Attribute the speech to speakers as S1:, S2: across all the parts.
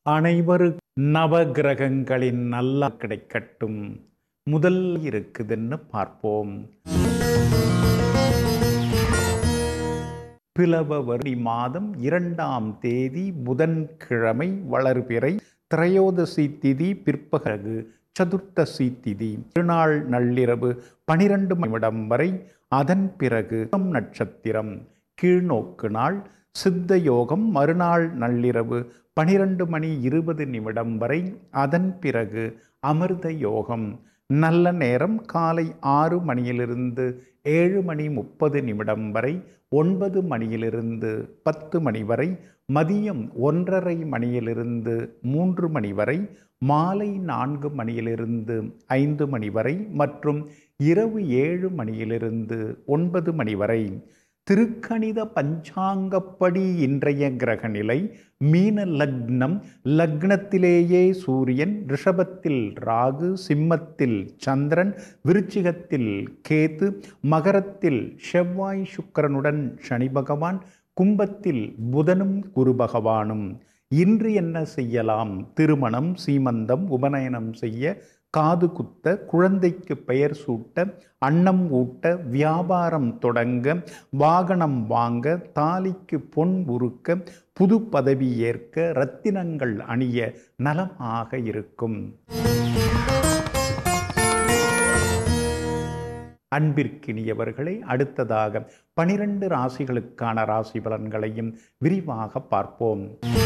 S1: அனைவரு நவகிரகங்களின் நல்லா கிடைக்கட்டும் முதல் இருக்குதுன்னு பார்ப்போம் பிளவவரி மாதம் இரண்டாம் தேதி புதன்கிழமை வளர்பிறை திரையோதசி திதி பிற்பககு சதுர்த்தசி திதி திருநாள் நள்ளிரவு பனிரெண்டு நிமிடம் வரை அதன் பிறகு நட்சத்திரம் கீழ்நோக்கு நாள் சித்த யோகம் மறுநாள் நள்ளிரவு பனிரெண்டு மணி இருபது நிமிடம் வரை அதன் பிறகு அமிர்த யோகம் நல்ல நேரம் காலை ஆறு மணியிலிருந்து ஏழு மணி முப்பது நிமிடம் வரை ஒன்பது மணியிலிருந்து பத்து மணி வரை மதியம் ஒன்றரை மணியிலிருந்து மூன்று மணி வரை மாலை நான்கு மணியிலிருந்து ஐந்து மணி வரை மற்றும் இரவு ஏழு மணியிலிருந்து ஒன்பது மணி வரை திருக்கணித பஞ்சாங்கப்படி இன்றைய கிரகநிலை மீன லக்னம் லக்னத்திலேயே சூரியன் ரிஷபத்தில் ராகு சிம்மத்தில் சந்திரன் விருச்சிகத்தில் கேது மகரத்தில் செவ்வாய் சுக்கரனுடன் சனி பகவான் கும்பத்தில் புதனும் குரு பகவானும் இன்று என்ன செய்யலாம் திருமணம் சீமந்தம் உபநயனம் செய்ய காது குத்த குழந்தைக்கு பெயர் சூட்ட அன்னம் ஊட்ட வியாபாரம் தொடங்க வாகனம் வாங்க தாலிக்கு பொன் உருக்க புது பதவி ஏற்க ரத்தினங்கள் அணிய நலமாக இருக்கும் அன்பிற்கினியவர்களை அடுத்ததாக பனிரெண்டு ராசிகளுக்கான ராசி பலன்களையும் விரிவாக பார்ப்போம்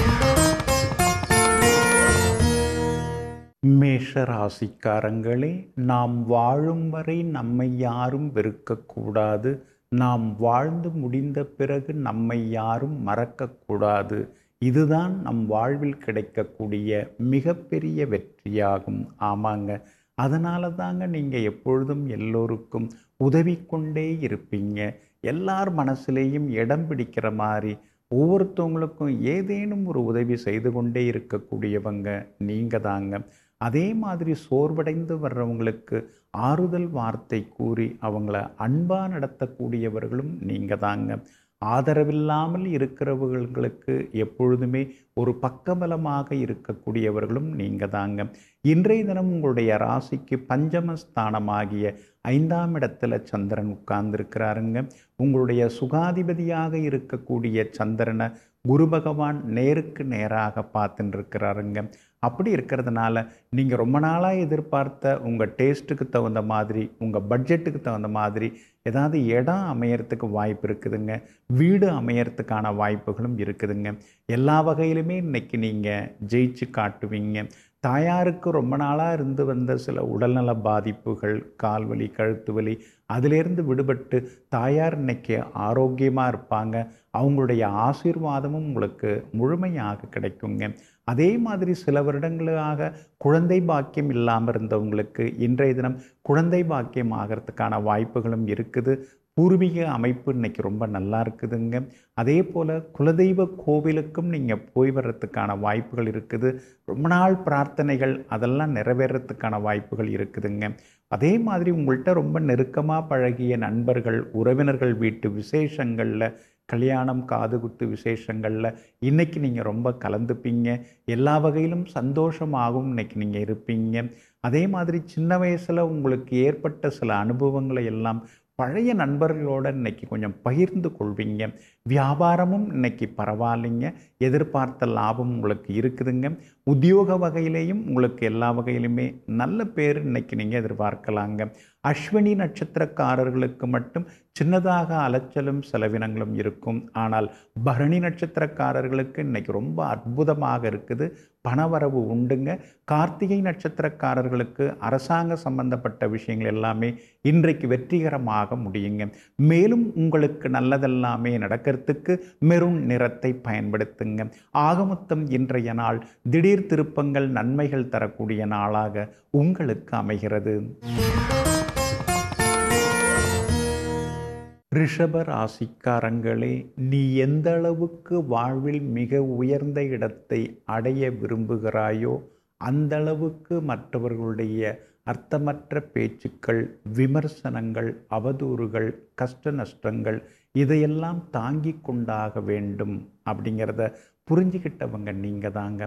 S1: மேஷ ராசிக்காரங்களே நாம் வாழும் வரை நம்மை யாரும் வெறுக்கக்கூடாது நாம் வாழ்ந்து முடிந்த பிறகு நம்மை யாரும் மறக்கக்கூடாது இதுதான் நம் வாழ்வில் கிடைக்கக்கூடிய மிகப்பெரிய வெற்றியாகும் ஆமாங்க அதனால தாங்க நீங்கள் எப்பொழுதும் எல்லோருக்கும் உதவி கொண்டே இருப்பீங்க எல்லார் மனசுலேயும் இடம் பிடிக்கிற மாதிரி ஒவ்வொருத்தவங்களுக்கும் ஏதேனும் ஒரு உதவி செய்து கொண்டே இருக்கக்கூடியவங்க நீங்கள் தாங்க அதே மாதிரி சோர்வடைந்து வர்றவங்களுக்கு ஆறுதல் வார்த்தை கூறி அவங்கள அன்பாக நடத்தக்கூடியவர்களும் நீங்கள் தாங்க ஆதரவில்லாமல் இருக்கிறவர்களுக்கு எப்பொழுதுமே ஒரு பக்கபலமாக இருக்கக்கூடியவர்களும் நீங்கள் தாங்க இன்றைய தினம் உங்களுடைய ராசிக்கு பஞ்சமஸ்தானமாகிய ஐந்தாம் இடத்துல சந்திரன் உட்கார்ந்துருக்கிறாருங்க உங்களுடைய சுகாதிபதியாக இருக்கக்கூடிய சந்திரனை குரு பகவான் நேருக்கு நேராக பார்த்துட்டு இருக்கிறாருங்க அப்படி இருக்கிறதுனால நீங்கள் ரொம்ப நாளாக எதிர்பார்த்த உங்கள் டேஸ்ட்டுக்கு தகுந்த மாதிரி உங்கள் பட்ஜெட்டுக்கு தகுந்த மாதிரி ஏதாவது இடம் அமையறதுக்கு வாய்ப்பு இருக்குதுங்க வீடு அமையறதுக்கான வாய்ப்புகளும் இருக்குதுங்க எல்லா வகையிலுமே இன்றைக்கி நீங்கள் ஜெயிச்சு காட்டுவீங்க தாயாருக்கு ரொம்ப நாளாக இருந்து வந்த சில உடல்நல பாதிப்புகள் கால்வலி கழுத்து வலி அதிலேருந்து விடுபட்டு தாயார் இன்னைக்கு ஆரோக்கியமாக இருப்பாங்க அவங்களுடைய ஆசீர்வாதமும் உங்களுக்கு முழுமையாக கிடைக்குங்க அதே மாதிரி சில வருடங்களாக குழந்தை பாக்கியம் இல்லாமல் இருந்தவங்களுக்கு இன்றைய தினம் குழந்தை பாக்கியம் ஆகிறதுக்கான வாய்ப்புகளும் இருக்குது பூர்வீக அமைப்பு இன்னைக்கு ரொம்ப நல்லா இருக்குதுங்க அதே போல் குலதெய்வ கோவிலுக்கும் நீங்கள் போய் வர்றதுக்கான வாய்ப்புகள் இருக்குது ரொம்ப நாள் பிரார்த்தனைகள் அதெல்லாம் நிறைவேறத்துக்கான வாய்ப்புகள் இருக்குதுங்க அதே மாதிரி உங்கள்கிட்ட ரொம்ப நெருக்கமாக பழகிய நண்பர்கள் உறவினர்கள் வீட்டு விசேஷங்களில் கல்யாணம் காதுகுத்து விசேஷங்களில் இன்றைக்கி நீங்கள் ரொம்ப கலந்துப்பீங்க எல்லா வகையிலும் சந்தோஷமாகவும் இன்றைக்கி நீங்கள் இருப்பீங்க அதே மாதிரி சின்ன வயசில் உங்களுக்கு ஏற்பட்ட சில அனுபவங்களை எல்லாம் பழைய நண்பர்களோட இன்னைக்கு கொஞ்சம் பகிர்ந்து கொள்வீங்க வியாபாரமும் இன்னைக்கு பரவாயில்லைங்க எதிர்பார்த்த லாபம் உங்களுக்கு இருக்குதுங்க உத்தியோக வகையிலையும் உங்களுக்கு எல்லா வகையிலுமே நல்ல பேர் இன்னைக்கு நீங்கள் எதிர்பார்க்கலாங்க அஸ்வினி நட்சத்திரக்காரர்களுக்கு மட்டும் சின்னதாக அலைச்சலும் செலவினங்களும் இருக்கும் ஆனால் பரணி நட்சத்திரக்காரர்களுக்கு இன்னைக்கு ரொம்ப அற்புதமாக இருக்குது பணவரவு உண்டுங்க கார்த்திகை நட்சத்திரக்காரர்களுக்கு அரசாங்க சம்பந்தப்பட்ட விஷயங்கள் எல்லாமே இன்றைக்கு வெற்றிகரமாக முடியுங்க மேலும் உங்களுக்கு நல்லதெல்லாமே நடக்கிறதுக்கு மெருண் நிறத்தை பயன்படுத்துங்க ஆகமொத்தம் இன்றைய நாள் திடீர் திருப்பங்கள் நன்மைகள் தரக்கூடிய நாளாக உங்களுக்கு அமைகிறது ரிஷப ராசிக்காரங்களே நீ எந்த அளவுக்கு வாழ்வில் மிக உயர்ந்த இடத்தை அடைய விரும்புகிறாயோ அந்த அளவுக்கு மற்றவர்களுடைய அர்த்தமற்ற பேச்சுக்கள் விமர்சனங்கள் அவதூறுகள் கஷ்ட நஷ்டங்கள் இதையெல்லாம் தாங்கி கொண்டாக வேண்டும் அப்படிங்கிறத புரிஞ்சுக்கிட்டவங்க நீங்கள் தாங்க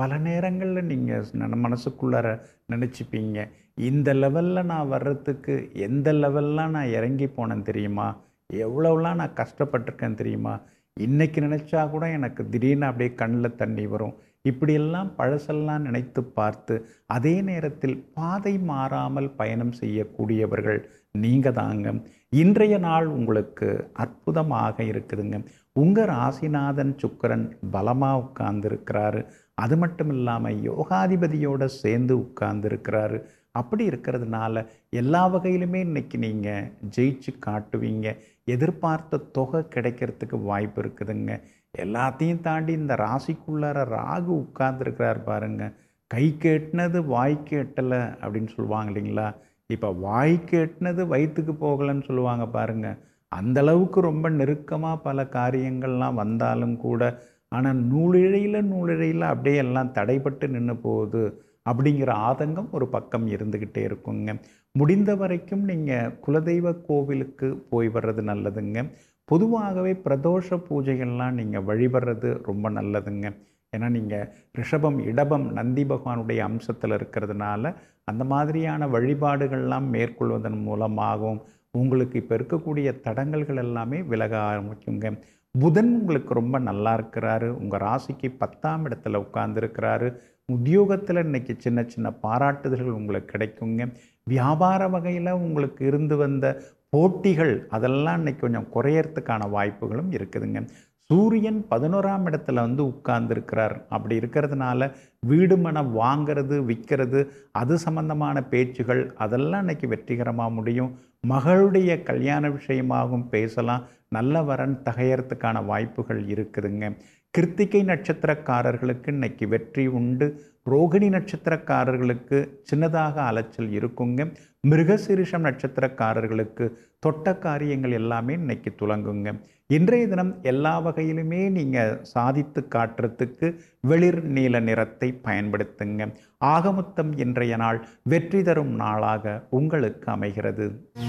S1: பல நேரங்களில் நீங்கள் மனசுக்குள்ளார நினச்சிப்பீங்க இந்த லெவலில் நான் வர்றதுக்கு எந்த லெவல்லாம் நான் இறங்கி போனேன் தெரியுமா எவ்வளோலாம் நான் கஷ்டப்பட்டிருக்கேன் தெரியுமா இன்றைக்கி நினச்சா கூட எனக்கு திடீர்னு அப்படியே கண்ணில் தண்ணி வரும் இப்படியெல்லாம் பழசெல்லாம் நினைத்து பார்த்து அதே நேரத்தில் பாதை மாறாமல் பயணம் செய்யக்கூடியவர்கள் நீங்கள் தாங்க இன்றைய நாள் உங்களுக்கு அற்புதமாக இருக்குதுங்க உங்கள் ராசிநாதன் சுக்கரன் பலமாக உட்கார்ந்துருக்கிறாரு அது மட்டும் இல்லாமல் யோகாதிபதியோடு சேர்ந்து உட்கார்ந்துருக்கிறாரு அப்படி இருக்கிறதுனால எல்லா வகையிலுமே இன்னைக்கு நீங்கள் ஜெயிச்சு காட்டுவீங்க எதிர்பார்த்த தொகை கிடைக்கிறதுக்கு வாய்ப்பு இருக்குதுங்க எல்லாத்தையும் தாண்டி இந்த ராசிக்குள்ளார ராகு உட்கார்ந்துருக்கிறார் பாருங்க கை கேட்டினது வாய்க்கு எட்டலை அப்படின்னு சொல்லுவாங்க இல்லைங்களா இப்போ வாய்க்கு எட்டினது வயிற்றுக்கு போகலைன்னு சொல்லுவாங்க பாருங்க அந்த அளவுக்கு ரொம்ப நெருக்கமாக பல காரியங்கள்லாம் வந்தாலும் கூட ஆனால் நூலிழையில் நூலிழையில் அப்படியே எல்லாம் தடைப்பட்டு நின்று போகுது அப்படிங்கிற ஆதங்கம் ஒரு பக்கம் இருந்துக்கிட்டே இருக்குங்க முடிந்த வரைக்கும் நீங்கள் குலதெய்வ கோவிலுக்கு போய் வர்றது நல்லதுங்க பொதுவாகவே பிரதோஷ பூஜைகள்லாம் நீங்கள் வழிபடுறது ரொம்ப நல்லதுங்க ஏன்னா நீங்கள் ரிஷபம் இடபம் நந்தி பகவானுடைய அம்சத்தில் இருக்கிறதுனால அந்த மாதிரியான வழிபாடுகள்லாம் மேற்கொள்வதன் மூலமாகவும் உங்களுக்கு இப்போ இருக்கக்கூடிய தடங்கல்கள் எல்லாமே விலக ஆரம்பிக்குங்க புதன் உங்களுக்கு ரொம்ப நல்லா இருக்கிறாரு உங்கள் ராசிக்கு பத்தாம் இடத்துல உட்கார்ந்துருக்கிறாரு உத்தியோகத்தில் இன்னைக்கு சின்ன சின்ன பாராட்டுதல்கள் உங்களுக்கு கிடைக்குங்க வியாபார வகையில் உங்களுக்கு இருந்து வந்த போட்டிகள் அதெல்லாம் இன்னைக்கு கொஞ்சம் குறையறதுக்கான வாய்ப்புகளும் இருக்குதுங்க சூரியன் பதினோராம் இடத்துல வந்து உட்கார்ந்துருக்கிறார் அப்படி இருக்கிறதுனால வீடு மனம் வாங்கிறது விற்கிறது அது சம்பந்தமான பேச்சுகள் அதெல்லாம் இன்னைக்கு வெற்றிகரமாக முடியும் மகளுடைய கல்யாண விஷயமாகவும் பேசலாம் நல்ல வரன் தகையறதுக்கான வாய்ப்புகள் இருக்குதுங்க கிருத்திகை நட்சத்திரக்காரர்களுக்கு இன்னைக்கு வெற்றி உண்டு ரோகிணி நட்சத்திரக்காரர்களுக்கு சின்னதாக அலைச்சல் இருக்குங்க மிருகசிரிஷம் நட்சத்திரக்காரர்களுக்கு தொட்ட காரியங்கள் எல்லாமே இன்னைக்கு துலங்குங்க இன்றைய தினம் எல்லா வகையிலுமே நீங்கள் சாதித்து காட்டுறதுக்கு வெளிர் நீல நிறத்தை பயன்படுத்துங்க ஆகமொத்தம் இன்றைய நாள் வெற்றி தரும் நாளாக உங்களுக்கு அமைகிறது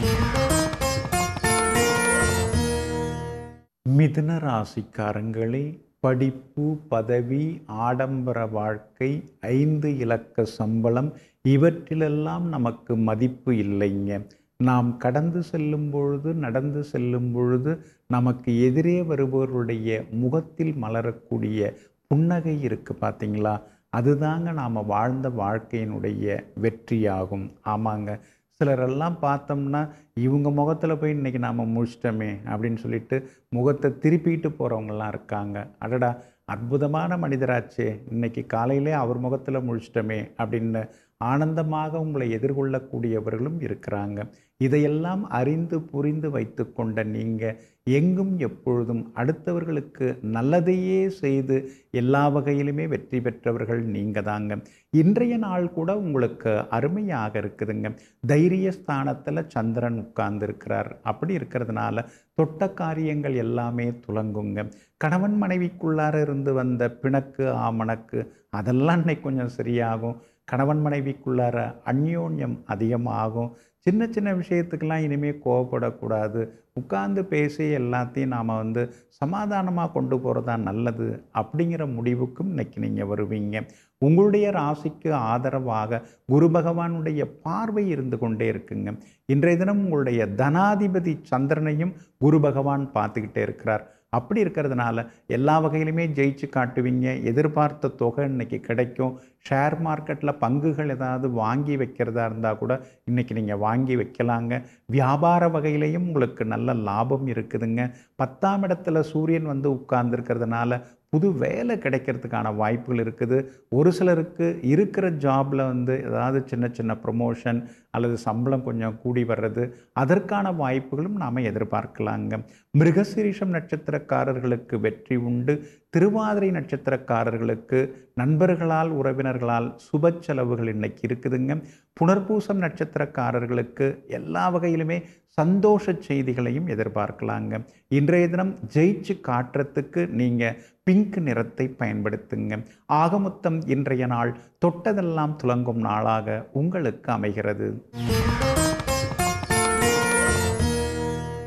S1: மிதுன ராசிக்காரங்களே படிப்பு பதவி ஆடம்பர வாழ்க்கை ஐந்து இலக்க சம்பளம் இவற்றிலெல்லாம் நமக்கு மதிப்பு இல்லைங்க நாம் கடந்து செல்லும் பொழுது நடந்து செல்லும் பொழுது நமக்கு எதிரே வருபவருடைய முகத்தில் மலரக்கூடிய புன்னகை இருக்குது பார்த்தீங்களா அதுதாங்க நாம் வாழ்ந்த வாழ்க்கையினுடைய வெற்றியாகும் ஆமாங்க சிலரெல்லாம் பார்த்தோம்னா இவங்க முகத்தில் போய் இன்றைக்கி நாம் முடிச்சிட்டோமே அப்படின்னு சொல்லிட்டு முகத்தை திருப்பிட்டு போகிறவங்கலாம் இருக்காங்க அடடா அற்புதமான மனிதராச்சே இன்னைக்கு காலையிலே அவர் முகத்தில் முழிச்சிட்டோமே அப்படின்னு ஆனந்தமாக உங்களை எதிர்கொள்ளக்கூடியவர்களும் இருக்கிறாங்க இதையெல்லாம் அறிந்து புரிந்து வைத்து கொண்ட நீங்கள் எங்கும் எப்பொழுதும் அடுத்தவர்களுக்கு நல்லதையே செய்து எல்லா வகையிலுமே வெற்றி பெற்றவர்கள் நீங்கள் தாங்க இன்றைய நாள் கூட உங்களுக்கு அருமையாக இருக்குதுங்க தைரிய ஸ்தானத்தில் சந்திரன் உட்கார்ந்துருக்கிறார் அப்படி இருக்கிறதுனால தொட்ட காரியங்கள் எல்லாமே துலங்குங்க கணவன் மனைவிக்குள்ளார இருந்து வந்த பிணக்கு ஆமணக்கு அதெல்லாம் இன்னைக்கு கொஞ்சம் சரியாகும் கணவன் மனைவிக்குள்ளார அந்யோன்யம் அதிகமாகும் சின்ன சின்ன விஷயத்துக்கெல்லாம் இனிமேல் கோவப்படக்கூடாது உட்கார்ந்து பேசி எல்லாத்தையும் நாம் வந்து சமாதானமாக கொண்டு போகிறதா நல்லது அப்படிங்கிற முடிவுக்கும் இன்னைக்கு நீங்கள் வருவீங்க உங்களுடைய ராசிக்கு ஆதரவாக குரு பகவானுடைய பார்வை இருந்து கொண்டே இருக்குங்க இன்றைய தினம் உங்களுடைய தனாதிபதி சந்திரனையும் குரு பகவான் பார்த்துக்கிட்டே இருக்கிறார் அப்படி இருக்கிறதுனால எல்லா வகையிலுமே ஜெயிச்சு காட்டுவீங்க எதிர்பார்த்த தொகை இன்னைக்கு கிடைக்கும் ஷேர் மார்க்கெட்டில் பங்குகள் ஏதாவது வாங்கி வைக்கிறதா இருந்தால் கூட இன்றைக்கி நீங்கள் வாங்கி வைக்கலாங்க வியாபார வகையிலையும் உங்களுக்கு நல்ல லாபம் இருக்குதுங்க பத்தாம் இடத்துல சூரியன் வந்து உட்கார்ந்துருக்கிறதுனால புது வேலை கிடைக்கிறதுக்கான வாய்ப்புகள் இருக்குது ஒரு சிலருக்கு இருக்கிற ஜாபில் வந்து ஏதாவது சின்ன சின்ன ப்ரொமோஷன் அல்லது சம்பளம் கொஞ்சம் கூடி வர்றது அதற்கான வாய்ப்புகளும் நாம் எதிர்பார்க்கலாங்க மிருகசீரிஷம் நட்சத்திரக்காரர்களுக்கு வெற்றி உண்டு திருவாதிரை நட்சத்திரக்காரர்களுக்கு நண்பர்களால் உறவினர்களால் சுப செலவுகள் இன்னைக்கு இருக்குதுங்க புனர்பூசம் நட்சத்திரக்காரர்களுக்கு எல்லா வகையிலுமே சந்தோஷ செய்திகளையும் எதிர்பார்க்கலாங்க இன்றைய தினம் ஜெயிச்சு காட்டுறதுக்கு நீங்கள் பிங்க் நிறத்தை பயன்படுத்துங்க ஆகமொத்தம் இன்றைய நாள் தொட்டதெல்லாம் துலங்கும் நாளாக உங்களுக்கு அமைகிறது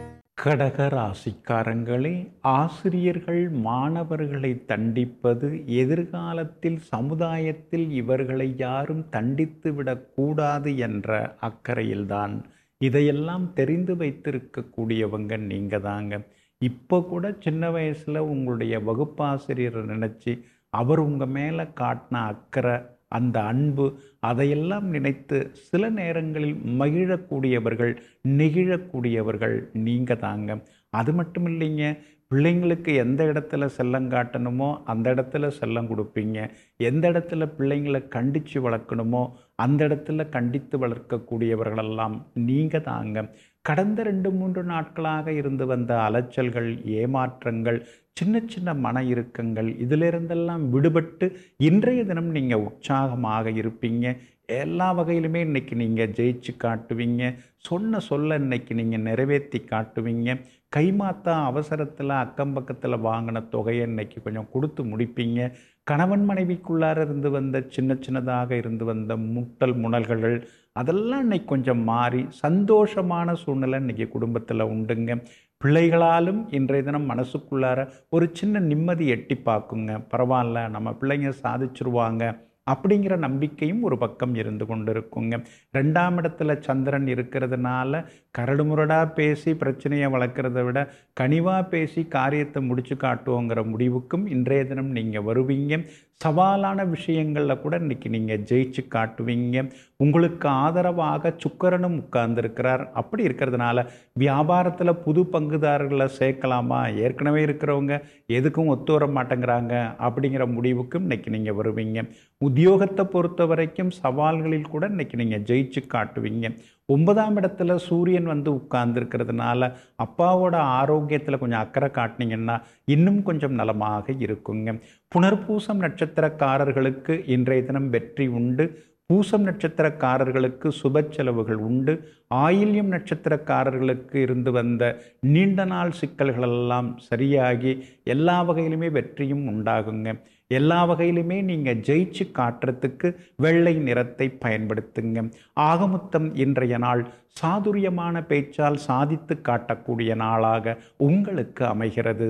S1: கடக ராசிக்காரங்களே ஆசிரியர்கள் மாணவர்களை தண்டிப்பது எதிர்காலத்தில் சமுதாயத்தில் இவர்களை யாரும் தண்டித்து விடக்கூடாது என்ற அக்கறையில்தான் இதையெல்லாம் தெரிந்து வைத்திருக்கக்கூடியவங்க நீங்கள் தாங்க இப்போ கூட சின்ன வயசில் உங்களுடைய வகுப்பாசிரியரை நினச்சி அவர் உங்கள் மேலே காட்டின அக்கறை அந்த அன்பு அதையெல்லாம் நினைத்து சில நேரங்களில் மகிழக்கூடியவர்கள் நெகிழக்கூடியவர்கள் நீங்கள் தாங்க அது மட்டும் இல்லைங்க பிள்ளைங்களுக்கு எந்த இடத்துல செல்லம் காட்டணுமோ அந்த இடத்துல செல்லம் கொடுப்பீங்க எந்த இடத்துல பிள்ளைங்களை கண்டித்து வளர்க்கணுமோ அந்த இடத்துல கண்டித்து வளர்க்கக்கூடியவர்களெல்லாம் நீங்கள் தாங்க கடந்த ரெண்டு மூன்று நாட்களாக இருந்து வந்த அலைச்சல்கள் ஏமாற்றங்கள் சின்ன சின்ன மன இறுக்கங்கள் இதிலிருந்தெல்லாம் விடுபட்டு இன்றைய தினம் நீங்கள் உற்சாகமாக இருப்பீங்க எல்லா வகையிலுமே இன்றைக்கி நீங்கள் ஜெயிச்சு காட்டுவீங்க சொன்ன சொல்ல இன்னைக்கு நீங்கள் நிறைவேற்றி காட்டுவீங்க கைமாத்தா அவசரத்தில் அக்கம் பக்கத்தில் வாங்கின தொகையை இன்னைக்கு கொஞ்சம் கொடுத்து முடிப்பீங்க கணவன் மனைவிக்குள்ளார இருந்து வந்த சின்ன சின்னதாக இருந்து வந்த முட்டல் முனல்கள் அதெல்லாம் இன்னைக்கு கொஞ்சம் மாறி சந்தோஷமான சூழ்நிலை இன்னைக்கு குடும்பத்தில் உண்டுங்க பிள்ளைகளாலும் இன்றைய தினம் மனசுக்குள்ளார ஒரு சின்ன நிம்மதி எட்டி பார்க்குங்க பரவாயில்ல நம்ம பிள்ளைங்க சாதிச்சிருவாங்க அப்படிங்கிற நம்பிக்கையும் ஒரு பக்கம் இருந்து கொண்டு இருக்குங்க ரெண்டாம் இடத்துல சந்திரன் இருக்கிறதுனால கரடுமுரடாக பேசி பிரச்சனையை வளர்க்குறத விட கனிவாக பேசி காரியத்தை முடிச்சு காட்டுவோங்கிற முடிவுக்கும் இன்றைய தினம் நீங்கள் வருவீங்க சவாலான விஷயங்களில் கூட இன்றைக்கி நீங்கள் ஜெயிச்சு காட்டுவீங்க உங்களுக்கு ஆதரவாக சுக்கரனும் உட்கார்ந்துருக்கிறார் அப்படி இருக்கிறதுனால வியாபாரத்தில் புது பங்குதாரர்களை சேர்க்கலாமா ஏற்கனவே இருக்கிறவங்க எதுக்கும் ஒத்து வர மாட்டேங்கிறாங்க அப்படிங்கிற முடிவுக்கும் இன்றைக்கி நீங்கள் வருவீங்க உத்தியோகத்தை பொறுத்த வரைக்கும் சவால்களில் கூட இன்றைக்கி நீங்கள் ஜெயிச்சு காட்டுவீங்க ஒன்பதாம் இடத்துல சூரியன் வந்து உட்கார்ந்துருக்கிறதுனால அப்பாவோட ஆரோக்கியத்தில் கொஞ்சம் அக்கறை காட்டினீங்கன்னா இன்னும் கொஞ்சம் நலமாக இருக்குங்க புனர்பூசம் நட்சத்திரக்காரர்களுக்கு இன்றைய தினம் வெற்றி உண்டு பூசம் நட்சத்திரக்காரர்களுக்கு சுப செலவுகள் உண்டு ஆயில்யம் நட்சத்திரக்காரர்களுக்கு இருந்து வந்த நீண்ட நாள் சிக்கல்களெல்லாம் சரியாகி எல்லா வகையிலுமே வெற்றியும் உண்டாகுங்க எல்லா வகையிலுமே நீங்கள் ஜெயிச்சு காட்டுறதுக்கு வெள்ளை நிறத்தை பயன்படுத்துங்க ஆகமொத்தம் இன்றைய நாள் சாதுரியமான பேச்சால் சாதித்து காட்டக்கூடிய நாளாக உங்களுக்கு அமைகிறது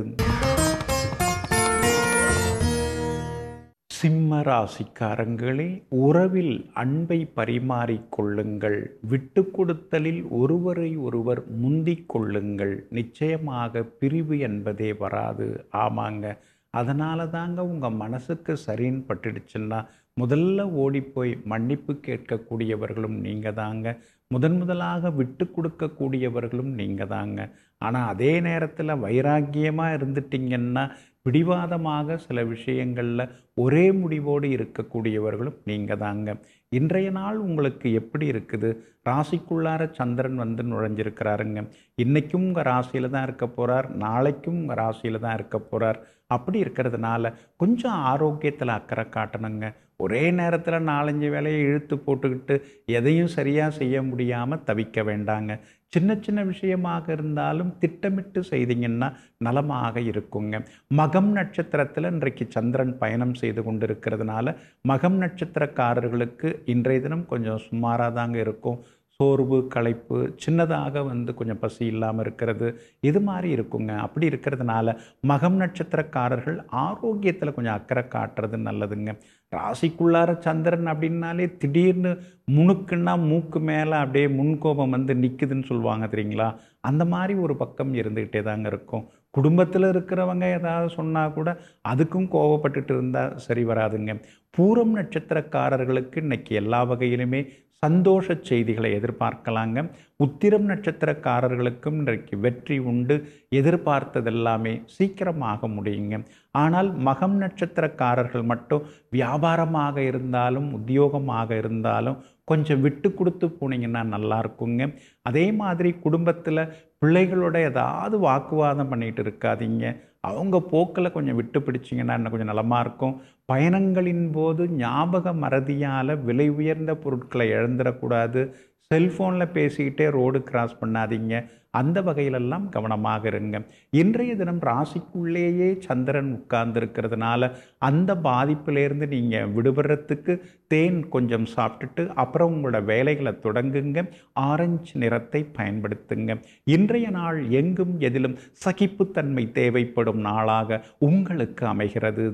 S1: சிம்ம ராசிக்காரங்களே உறவில் அன்பை பரிமாறிக்கொள்ளுங்கள் விட்டு கொடுத்தலில் ஒருவரை ஒருவர் முந்திக் கொள்ளுங்கள் நிச்சயமாக பிரிவு என்பதே வராது ஆமாங்க அதனால தாங்க உங்கள் மனசுக்கு சரின்னு பட்டுடுச்சுன்னா முதல்ல ஓடிப்போய் மன்னிப்பு கேட்கக்கூடியவர்களும் நீங்கள் தாங்க முதன் முதலாக விட்டு கொடுக்கக்கூடியவர்களும் நீங்கள் தாங்க ஆனால் அதே நேரத்தில் வைராக்கியமாக இருந்துட்டிங்கன்னா பிடிவாதமாக சில விஷயங்களில் ஒரே முடிவோடு இருக்கக்கூடியவர்களும் நீங்கள் தாங்க இன்றைய நாள் உங்களுக்கு எப்படி இருக்குது ராசிக்குள்ளார சந்திரன் வந்து நுழைஞ்சிருக்கிறாருங்க இன்றைக்கும் உங்கள் ராசியில் தான் இருக்க போகிறார் நாளைக்கும் உங்கள் ராசியில் தான் இருக்க போகிறார் அப்படி இருக்கிறதுனால கொஞ்சம் ஆரோக்கியத்தில் அக்கறை காட்டணுங்க ஒரே நேரத்தில் நாலஞ்சு வேலையை இழுத்து போட்டுக்கிட்டு எதையும் சரியாக செய்ய முடியாமல் தவிக்க வேண்டாங்க சின்ன சின்ன விஷயமாக இருந்தாலும் திட்டமிட்டு செய்தீங்கன்னா நலமாக இருக்குங்க மகம் நட்சத்திரத்தில் இன்றைக்கு சந்திரன் பயணம் செய்து கொண்டிருக்கிறதுனால மகம் நட்சத்திரக்காரர்களுக்கு இன்றைய தினம் கொஞ்சம் சுமாராக தாங்க இருக்கும் சோர்வு களைப்பு சின்னதாக வந்து கொஞ்சம் பசி இல்லாமல் இருக்கிறது இது மாதிரி இருக்குங்க அப்படி இருக்கிறதுனால மகம் நட்சத்திரக்காரர்கள் ஆரோக்கியத்தில் கொஞ்சம் அக்கறை காட்டுறது நல்லதுங்க ராசிக்குள்ளார சந்திரன் அப்படின்னாலே திடீர்னு முணுக்குன்னா மூக்கு மேலே அப்படியே முன்கோபம் வந்து நிற்குதுன்னு சொல்லுவாங்க தெரியுங்களா அந்த மாதிரி ஒரு பக்கம் இருந்துக்கிட்டே தாங்க இருக்கும் குடும்பத்தில் இருக்கிறவங்க ஏதாவது சொன்னால் கூட அதுக்கும் கோவப்பட்டுட்டு இருந்தால் சரி வராதுங்க பூரம் நட்சத்திரக்காரர்களுக்கு இன்னைக்கு எல்லா வகையிலுமே சந்தோஷ செய்திகளை எதிர்பார்க்கலாங்க உத்திரம் நட்சத்திரக்காரர்களுக்கும் இன்றைக்கு வெற்றி உண்டு எதிர்பார்த்ததெல்லாமே சீக்கிரமாக முடியுங்க ஆனால் மகம் நட்சத்திரக்காரர்கள் மட்டும் வியாபாரமாக இருந்தாலும் உத்தியோகமாக இருந்தாலும் கொஞ்சம் விட்டு கொடுத்து போனீங்கன்னா நல்லா இருக்குங்க அதே மாதிரி குடும்பத்தில் பிள்ளைகளோட ஏதாவது வாக்குவாதம் பண்ணிட்டு இருக்காதீங்க அவங்க போக்கில் கொஞ்சம் விட்டு பிடிச்சிங்கன்னா இன்னும் கொஞ்சம் நலமாக இருக்கும் பயணங்களின் போது ஞாபக மறதியால் விலை உயர்ந்த பொருட்களை இழந்துடக்கூடாது செல்ஃபோனில் பேசிக்கிட்டே ரோடு கிராஸ் பண்ணாதீங்க அந்த வகையிலெல்லாம் கவனமாக இருங்க இன்றைய தினம் ராசிக்குள்ளேயே சந்திரன் உட்கார்ந்துருக்கிறதுனால அந்த பாதிப்பிலேருந்து நீங்கள் விடுபடுறதுக்கு தேன் கொஞ்சம் சாப்பிட்டுட்டு அப்புறம் உங்களோட வேலைகளை தொடங்குங்க ஆரஞ்சு நிறத்தை பயன்படுத்துங்க இன்றைய நாள் எங்கும் எதிலும் சகிப்புத்தன்மை தேவைப்படும் நாளாக உங்களுக்கு அமைகிறது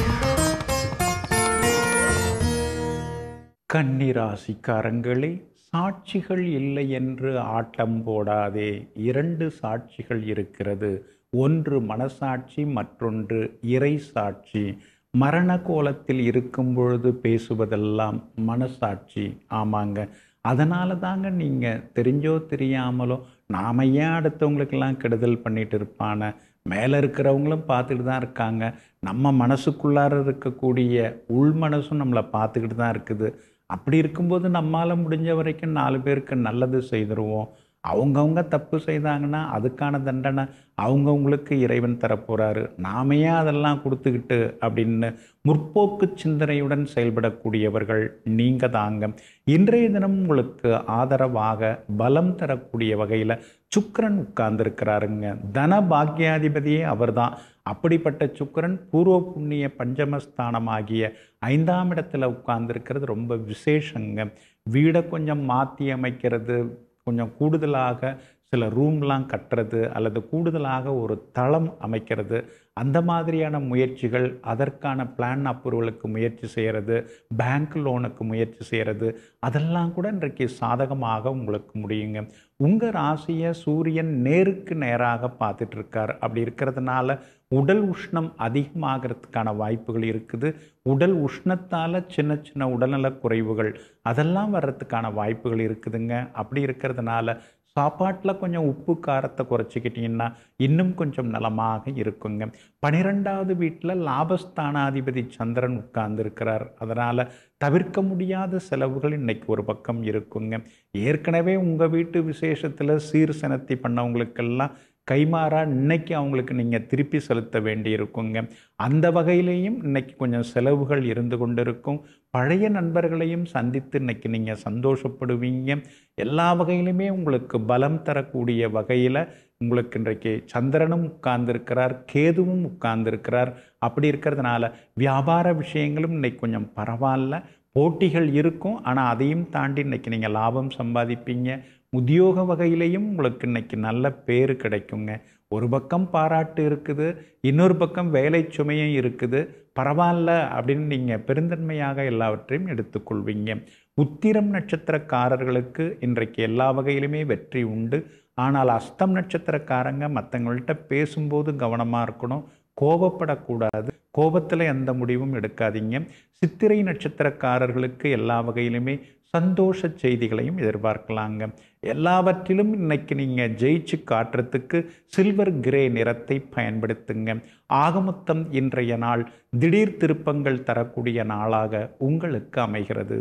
S1: கன்னிராசிக்காரங்களே சாட்சிகள் இல்லை என்று ஆட்டம் போடாதே இரண்டு சாட்சிகள் இருக்கிறது ஒன்று மனசாட்சி மற்றொன்று இறை சாட்சி மரண கோலத்தில் இருக்கும் பொழுது பேசுவதெல்லாம் மனசாட்சி ஆமாங்க அதனால தாங்க நீங்கள் தெரிஞ்சோ தெரியாமலோ நாம ஏன் அடுத்தவங்களுக்கெல்லாம் கெடுதல் பண்ணிட்டு இருப்பான மேலே இருக்கிறவங்களும் பார்த்துட்டு தான் இருக்காங்க நம்ம மனசுக்குள்ளார இருக்கக்கூடிய உள் மனசும் நம்மளை பார்த்துக்கிட்டு தான் இருக்குது அப்படி இருக்கும்போது நம்மால் முடிஞ்ச வரைக்கும் நாலு பேருக்கு நல்லது செய்திருவோம் அவங்கவுங்க தப்பு செய்தாங்கன்னா அதுக்கான தண்டனை அவங்கவுங்களுக்கு இறைவன் தரப்போகிறாரு நாமையே அதெல்லாம் கொடுத்துக்கிட்டு அப்படின்னு முற்போக்கு சிந்தனையுடன் செயல்படக்கூடியவர்கள் நீங்கள் தாங்க இன்றைய தினம் உங்களுக்கு ஆதரவாக பலம் தரக்கூடிய வகையில் சுக்கரன் உட்கார்ந்துருக்கிறாருங்க தன பாக்கியாதிபதியே அவர்தான் அப்படிப்பட்ட சுக்கரன் பூர்வ புண்ணிய பஞ்சமஸ்தானமாகிய ஐந்தாம் இடத்துல உட்கார்ந்துருக்கிறது ரொம்ப விசேஷங்க வீடை கொஞ்சம் மாற்றி அமைக்கிறது கொஞ்சம் கூடுதலாக சில ரூம்லாம் கட்டுறது அல்லது கூடுதலாக ஒரு தளம் அமைக்கிறது அந்த மாதிரியான முயற்சிகள் அதற்கான பிளான் அப்ரூவலுக்கு முயற்சி செய்கிறது பேங்க் லோனுக்கு முயற்சி செய்கிறது அதெல்லாம் கூட இன்றைக்கு சாதகமாக உங்களுக்கு முடியுங்க உங்கள் ராசியை சூரியன் நேருக்கு நேராக பார்த்துட்டு இருக்கார் அப்படி இருக்கிறதுனால உடல் உஷ்ணம் அதிகமாகிறதுக்கான வாய்ப்புகள் இருக்குது உடல் உஷ்ணத்தால் சின்ன சின்ன உடல்நலக் குறைவுகள் அதெல்லாம் வர்றதுக்கான வாய்ப்புகள் இருக்குதுங்க அப்படி இருக்கிறதுனால சாப்பாட்டில் கொஞ்சம் உப்பு காரத்தை குறைச்சிக்கிட்டிங்கன்னா இன்னும் கொஞ்சம் நலமாக இருக்குங்க பனிரெண்டாவது வீட்டில் லாபஸ்தானாதிபதி சந்திரன் உட்கார்ந்துருக்கிறார் அதனால் தவிர்க்க முடியாத செலவுகள் இன்னைக்கு ஒரு பக்கம் இருக்குங்க ஏற்கனவே உங்கள் வீட்டு விசேஷத்தில் சீர் செனத்தி பண்ணவங்களுக்கெல்லாம் கைமாறா இன்னைக்கு அவங்களுக்கு நீங்கள் திருப்பி செலுத்த வேண்டி இருக்குங்க அந்த வகையிலையும் இன்னைக்கு கொஞ்சம் செலவுகள் இருந்து கொண்டு இருக்கும் பழைய நண்பர்களையும் சந்தித்து இன்னைக்கு நீங்கள் சந்தோஷப்படுவீங்க எல்லா வகையிலுமே உங்களுக்கு பலம் தரக்கூடிய வகையில் உங்களுக்கு இன்றைக்கு சந்திரனும் உட்கார்ந்துருக்கிறார் கேதுவும் உட்கார்ந்துருக்கிறார் அப்படி இருக்கிறதுனால வியாபார விஷயங்களும் இன்னைக்கு கொஞ்சம் பரவாயில்ல போட்டிகள் இருக்கும் ஆனால் அதையும் தாண்டி இன்னைக்கு நீங்கள் லாபம் சம்பாதிப்பீங்க உத்தியோக வகையிலையும் உங்களுக்கு இன்னைக்கு நல்ல பேர் கிடைக்குங்க ஒரு பக்கம் பாராட்டு இருக்குது இன்னொரு பக்கம் வேலை சுமையும் இருக்குது பரவாயில்ல அப்படின்னு நீங்கள் பெருந்தன்மையாக எல்லாவற்றையும் எடுத்துக்கொள்வீங்க உத்திரம் நட்சத்திரக்காரர்களுக்கு இன்றைக்கு எல்லா வகையிலுமே வெற்றி உண்டு ஆனால் அஸ்தம் நட்சத்திரக்காரங்க மற்றவங்கள்ட்ட பேசும்போது கவனமாக இருக்கணும் கோபப்படக்கூடாது கோபத்தில் எந்த முடிவும் எடுக்காதீங்க சித்திரை நட்சத்திரக்காரர்களுக்கு எல்லா வகையிலுமே சந்தோஷ செய்திகளையும் எதிர்பார்க்கலாங்க எல்லாவற்றிலும் இன்னைக்கு நீங்கள் ஜெயிச்சு காட்டுறதுக்கு சில்வர் கிரே நிறத்தை பயன்படுத்துங்க ஆகமொத்தம் இன்றைய நாள் திடீர் திருப்பங்கள் தரக்கூடிய நாளாக உங்களுக்கு அமைகிறது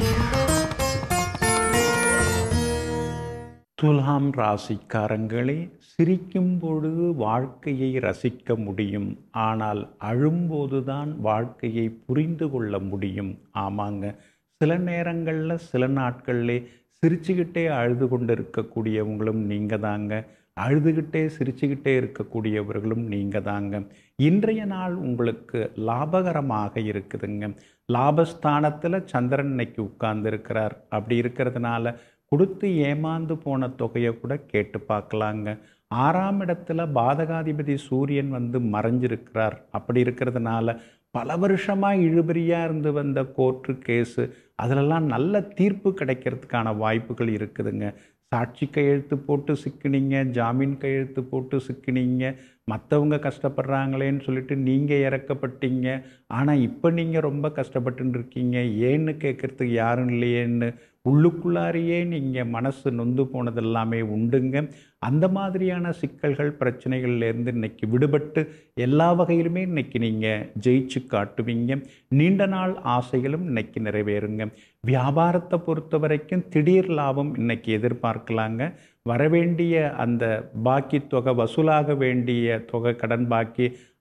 S1: துலாம் ராசிக்காரங்களே சிரிக்கும் பொழுது வாழ்க்கையை ரசிக்க முடியும் ஆனால் அழும்போதுதான் வாழ்க்கையை புரிந்து கொள்ள முடியும் ஆமாங்க சில நேரங்களில் சில நாட்கள்லே சிரிச்சுக்கிட்டே அழுது கொண்டு இருக்கக்கூடியவங்களும் நீங்கள் தாங்க அழுதுகிட்டே சிரிச்சுக்கிட்டே இருக்கக்கூடியவர்களும் நீங்கள் தாங்க இன்றைய நாள் உங்களுக்கு லாபகரமாக இருக்குதுங்க லாபஸ்தானத்தில் சந்திரன் இன்னைக்கு உட்கார்ந்துருக்கிறார் அப்படி இருக்கிறதுனால கொடுத்து ஏமாந்து போன தொகையை கூட கேட்டு பார்க்கலாங்க ஆறாம் இடத்துல பாதகாதிபதி சூரியன் வந்து மறைஞ்சிருக்கிறார் அப்படி இருக்கிறதுனால பல வருஷமாக இழுபறியாக இருந்து வந்த கோர்ட்டு கேஸு அதிலெல்லாம் நல்ல தீர்ப்பு கிடைக்கிறதுக்கான வாய்ப்புகள் இருக்குதுங்க சாட்சி கையெழுத்து போட்டு சிக்கினீங்க ஜாமீன் கையெழுத்து போட்டு சிக்கினீங்க மற்றவங்க கஷ்டப்படுறாங்களேன்னு சொல்லிட்டு நீங்கள் இறக்கப்பட்டீங்க ஆனால் இப்போ நீங்கள் ரொம்ப கஷ்டப்பட்டுன்னு இருக்கீங்க ஏன்னு கேட்குறதுக்கு யாரும் இல்லையேன்னு உள்ளுக்குள்ளாரையே நீங்கள் மனசு நொந்து போனது எல்லாமே உண்டுங்க அந்த மாதிரியான சிக்கல்கள் பிரச்சனைகள்லேருந்து இன்னைக்கு விடுபட்டு எல்லா வகையிலுமே இன்னைக்கு நீங்கள் ஜெயிச்சு காட்டுவீங்க நீண்ட நாள் ஆசைகளும் இன்னைக்கு நிறைவேறுங்க வியாபாரத்தை பொறுத்த வரைக்கும் திடீர் லாபம் இன்னைக்கு எதிர்பார்க்கலாங்க வரவேண்டிய அந்த பாக்கி தொகை வசூலாக வேண்டிய தொகை கடன் பாக்கி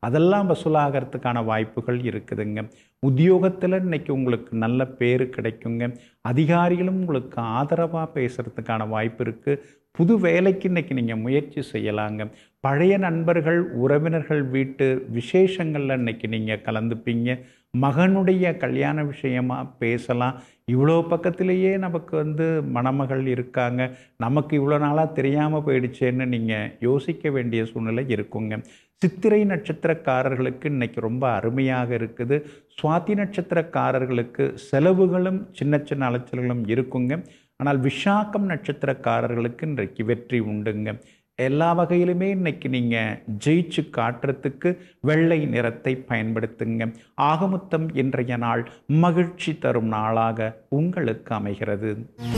S1: அதெல்லாம் வசூலாகிறதுக்கான வாய்ப்புகள் இருக்குதுங்க உத்தியோகத்தில் இன்னைக்கு உங்களுக்கு நல்ல பேர் கிடைக்குங்க அதிகாரிகளும் உங்களுக்கு ஆதரவாக பேசுகிறதுக்கான வாய்ப்பு இருக்குது புது வேலைக்கு இன்னைக்கு நீங்கள் முயற்சி செய்யலாங்க பழைய நண்பர்கள் உறவினர்கள் வீட்டு விசேஷங்களில் இன்னைக்கு நீங்கள் கலந்துப்பீங்க மகனுடைய கல்யாண விஷயமா பேசலாம் இவ்வளோ பக்கத்திலேயே நமக்கு வந்து மணமகள் இருக்காங்க நமக்கு இவ்வளோ நாளாக தெரியாமல் போயிடுச்சேன்னு நீங்கள் யோசிக்க வேண்டிய சூழ்நிலை இருக்குங்க சித்திரை நட்சத்திரக்காரர்களுக்கு இன்னைக்கு ரொம்ப அருமையாக இருக்குது சுவாதி நட்சத்திரக்காரர்களுக்கு செலவுகளும் சின்ன சின்ன அலைச்சல்களும் இருக்குங்க ஆனால் விஷாக்கம் நட்சத்திரக்காரர்களுக்கு இன்றைக்கு வெற்றி உண்டுங்க எல்லா வகையிலுமே இன்னைக்கு நீங்கள் ஜெயிச்சு காட்டுறதுக்கு வெள்ளை நிறத்தை பயன்படுத்துங்க ஆகமொத்தம் இன்றைய நாள் மகிழ்ச்சி தரும் நாளாக உங்களுக்கு அமைகிறது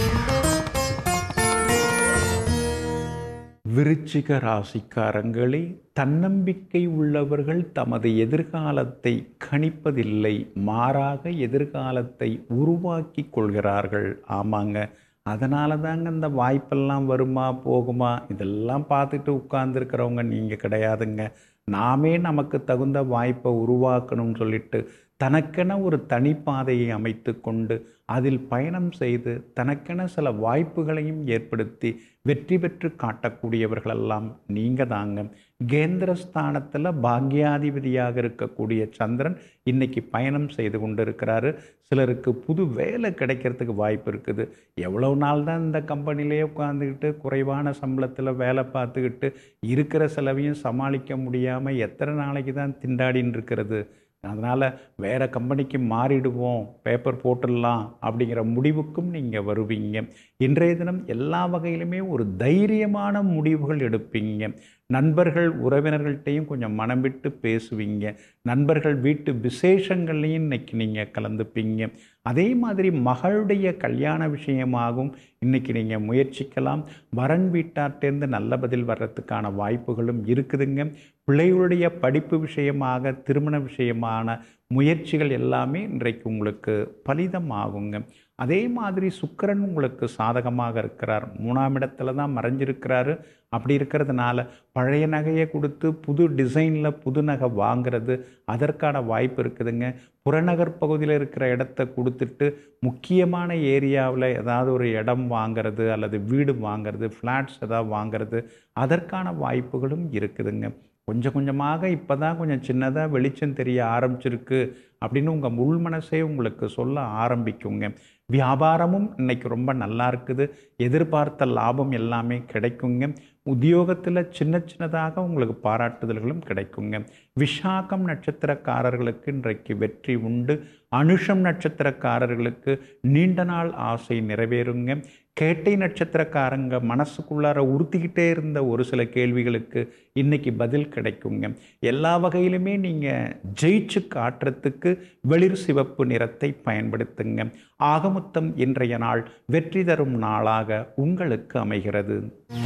S1: விருச்சிக ராசிக்காரங்களே தன்னம்பிக்கை உள்ளவர்கள் தமது எதிர்காலத்தை கணிப்பதில்லை மாறாக எதிர்காலத்தை உருவாக்கி கொள்கிறார்கள் ஆமாங்க அதனால தாங்க இந்த வாய்ப்பெல்லாம் வருமா போகுமா இதெல்லாம் பார்த்துட்டு உட்கார்ந்துருக்கிறவங்க நீங்கள் கிடையாதுங்க நாமே நமக்கு தகுந்த வாய்ப்பை உருவாக்கணும்னு சொல்லிட்டு தனக்கென ஒரு தனிப்பாதையை அமைத்து கொண்டு அதில் பயணம் செய்து தனக்கென சில வாய்ப்புகளையும் ஏற்படுத்தி வெற்றி பெற்று காட்டக்கூடியவர்களெல்லாம் நீங்கள் தாங்க கேந்திரஸ்தானத்தில் பாக்யாதிபதியாக இருக்கக்கூடிய சந்திரன் இன்னைக்கு பயணம் செய்து கொண்டு இருக்கிறாரு சிலருக்கு புது வேலை கிடைக்கிறதுக்கு வாய்ப்பு இருக்குது எவ்வளோ நாள் தான் இந்த கம்பெனிலே உட்காந்துக்கிட்டு குறைவான சம்பளத்தில் வேலை பார்த்துக்கிட்டு இருக்கிற செலவையும் சமாளிக்க முடியாமல் எத்தனை நாளைக்கு தான் திண்டாடின்னு இருக்கிறது அதனால் வேறு கம்பெனிக்கு மாறிடுவோம் பேப்பர் போட்டுடலாம் அப்படிங்கிற முடிவுக்கும் நீங்கள் வருவீங்க இன்றைய தினம் எல்லா வகையிலுமே ஒரு தைரியமான முடிவுகள் எடுப்பீங்க நண்பர்கள் உறவினர்கள்ட்டையும் கொஞ்சம் மனம் விட்டு பேசுவீங்க நண்பர்கள் வீட்டு விசேஷங்கள்லையும் இன்னைக்கு நீங்கள் கலந்துப்பீங்க அதே மாதிரி மகளுடைய கல்யாண விஷயமாகவும் இன்னைக்கு நீங்கள் முயற்சிக்கலாம் வரன் வீட்டார்ட்டேருந்து நல்ல பதில் வர்றதுக்கான வாய்ப்புகளும் இருக்குதுங்க பிள்ளைகளுடைய படிப்பு விஷயமாக திருமண விஷயமான முயற்சிகள் எல்லாமே இன்றைக்கு உங்களுக்கு பலிதமாகுங்க அதே மாதிரி சுக்கிரன் உங்களுக்கு சாதகமாக இருக்கிறார் மூணாம் இடத்துல தான் மறைஞ்சிருக்கிறாரு அப்படி இருக்கிறதுனால பழைய நகையை கொடுத்து புது டிசைனில் புது நகை வாங்கிறது அதற்கான வாய்ப்பு இருக்குதுங்க புறநகர் பகுதியில் இருக்கிற இடத்த கொடுத்துட்டு முக்கியமான ஏரியாவில் ஏதாவது ஒரு இடம் வாங்கிறது அல்லது வீடு வாங்கிறது ஃப்ளாட்ஸ் ஏதாவது வாங்கிறது அதற்கான வாய்ப்புகளும் இருக்குதுங்க கொஞ்சம் கொஞ்சமாக இப்போ தான் கொஞ்சம் சின்னதாக வெளிச்சம் தெரிய ஆரம்பிச்சிருக்கு அப்படின்னு உங்கள் உள் மனசே உங்களுக்கு சொல்ல ஆரம்பிக்குங்க வியாபாரமும் இன்னைக்கு ரொம்ப நல்லா இருக்குது எதிர்பார்த்த லாபம் எல்லாமே கிடைக்குங்க உத்தியோகத்தில் சின்ன சின்னதாக உங்களுக்கு பாராட்டுதல்களும் கிடைக்குங்க விஷாகம் நட்சத்திரக்காரர்களுக்கு இன்றைக்கு வெற்றி உண்டு அனுஷம் நட்சத்திரக்காரர்களுக்கு நீண்ட நாள் ஆசை நிறைவேறுங்க கேட்டை நட்சத்திரக்காரங்க மனசுக்குள்ளார உறுத்திக்கிட்டே இருந்த ஒரு சில கேள்விகளுக்கு இன்னைக்கு பதில் கிடைக்குங்க எல்லா வகையிலுமே நீங்கள் ஜெயிச்சு காட்டுறதுக்கு வெளிர் சிவப்பு நிறத்தை பயன்படுத்துங்க ஆகமொத்தம் இன்றைய நாள் வெற்றி தரும் நாளாக உங்களுக்கு அமைகிறது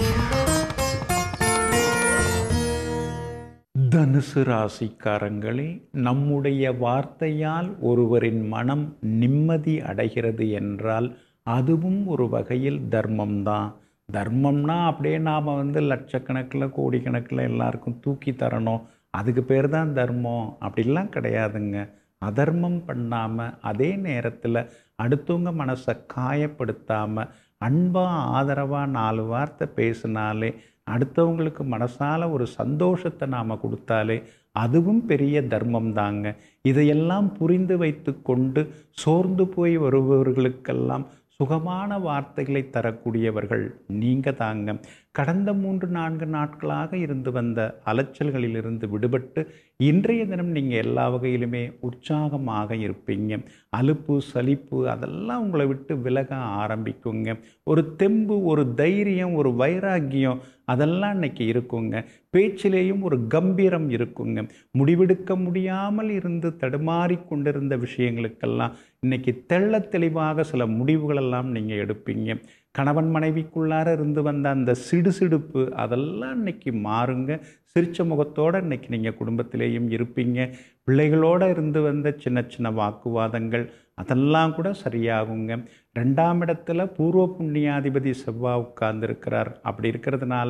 S1: தனுசு ராசிக்காரங்களே நம்முடைய வார்த்தையால் ஒருவரின் மனம் நிம்மதி அடைகிறது என்றால் அதுவும் ஒரு வகையில் தர்மம்தான் தர்மம்னா அப்படியே நாம் வந்து லட்சக்கணக்கில் கோடிக்கணக்கில் எல்லாருக்கும் தூக்கி தரணும் அதுக்கு பேர் தான் தர்மம் அப்படிலாம் கிடையாதுங்க அதர்மம் பண்ணாமல் அதே நேரத்தில் அடுத்தவங்க மனசை காயப்படுத்தாமல் அன்பாக ஆதரவாக நாலு வார்த்தை பேசினாலே அடுத்தவங்களுக்கு மனசால் ஒரு சந்தோஷத்தை நாம் கொடுத்தாலே அதுவும் பெரிய தர்மம் தாங்க இதையெல்லாம் புரிந்து வைத்து கொண்டு சோர்ந்து போய் வருபவர்களுக்கெல்லாம் சுகமான வார்த்தைகளை தரக்கூடியவர்கள் நீங்கள் தாங்க கடந்த மூன்று நான்கு நாட்களாக இருந்து வந்த அலைச்சல்களிலிருந்து விடுபட்டு இன்றைய தினம் நீங்கள் எல்லா வகையிலுமே உற்சாகமாக இருப்பீங்க அலுப்பு சலிப்பு அதெல்லாம் உங்களை விட்டு விலக ஆரம்பிக்குங்க ஒரு தெம்பு ஒரு தைரியம் ஒரு வைராக்கியம் அதெல்லாம் இன்னைக்கு இருக்குங்க பேச்சிலேயும் ஒரு கம்பீரம் இருக்குங்க முடிவெடுக்க முடியாமல் இருந்து தடுமாறி கொண்டிருந்த விஷயங்களுக்கெல்லாம் இன்னைக்கு தெள்ள தெளிவாக சில முடிவுகளெல்லாம் நீங்கள் எடுப்பீங்க கணவன் மனைவிக்குள்ளார இருந்து வந்த அந்த சிடுசிடுப்பு அதெல்லாம் இன்னைக்கு மாறுங்க சிரிச்ச முகத்தோடு இன்னைக்கு நீங்கள் குடும்பத்திலேயும் இருப்பீங்க பிள்ளைகளோடு இருந்து வந்த சின்ன சின்ன வாக்குவாதங்கள் அதெல்லாம் கூட சரியாகுங்க ரெண்டாம் இடத்துல பூர்வ புண்ணியாதிபதி செவ்வாய் உட்கார்ந்துருக்கிறார் அப்படி இருக்கிறதுனால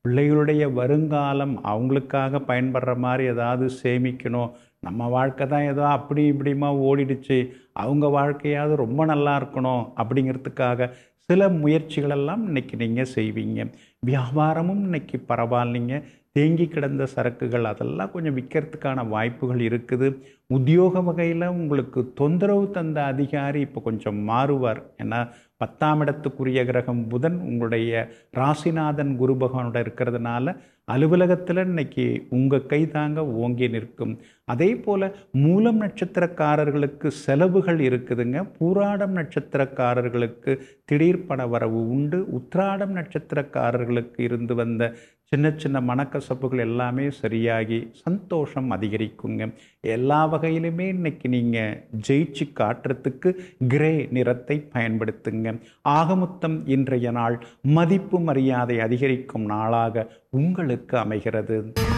S1: பிள்ளைகளுடைய வருங்காலம் அவங்களுக்காக பயன்படுற மாதிரி ஏதாவது சேமிக்கணும் நம்ம வாழ்க்கை தான் ஏதோ அப்படி இப்படிமா ஓடிடுச்சு அவங்க வாழ்க்கையாவது ரொம்ப நல்லா இருக்கணும் அப்படிங்கிறதுக்காக சில முயற்சிகளெல்லாம் இன்னைக்கு நீங்கள் செய்வீங்க வியாபாரமும் இன்னைக்கு பரவாயில்லைங்க தேங்கி கிடந்த சரக்குகள் அதெல்லாம் கொஞ்சம் விற்கிறதுக்கான வாய்ப்புகள் இருக்குது உத்தியோக வகையில் உங்களுக்கு தொந்தரவு தந்த அதிகாரி இப்போ கொஞ்சம் மாறுவார் ஏன்னா பத்தாம் இடத்துக்குரிய கிரகம் புதன் உங்களுடைய ராசிநாதன் குரு பகவானோட இருக்கிறதுனால அலுவலகத்தில் இன்னைக்கு உங்கள் கை தாங்க ஓங்கி நிற்கும் அதே போல் மூலம் நட்சத்திரக்காரர்களுக்கு செலவுகள் இருக்குதுங்க பூராடம் நட்சத்திரக்காரர்களுக்கு திடீர் பண வரவு உண்டு உத்ராடம் நட்சத்திரக்காரர்களுக்கு இருந்து வந்த சின்ன சின்ன மனக்கசப்புகள் எல்லாமே சரியாகி சந்தோஷம் அதிகரிக்குங்க எல்லா வகையிலுமே இன்னைக்கு நீங்கள் ஜெயிச்சு காட்டுறதுக்கு கிரே நிறத்தை பயன்படுத்துங்க ஆகமொத்தம் இன்றைய நாள் மதிப்பு மரியாதை அதிகரிக்கும் நாளாக உங்களுக்கு அமைகிறது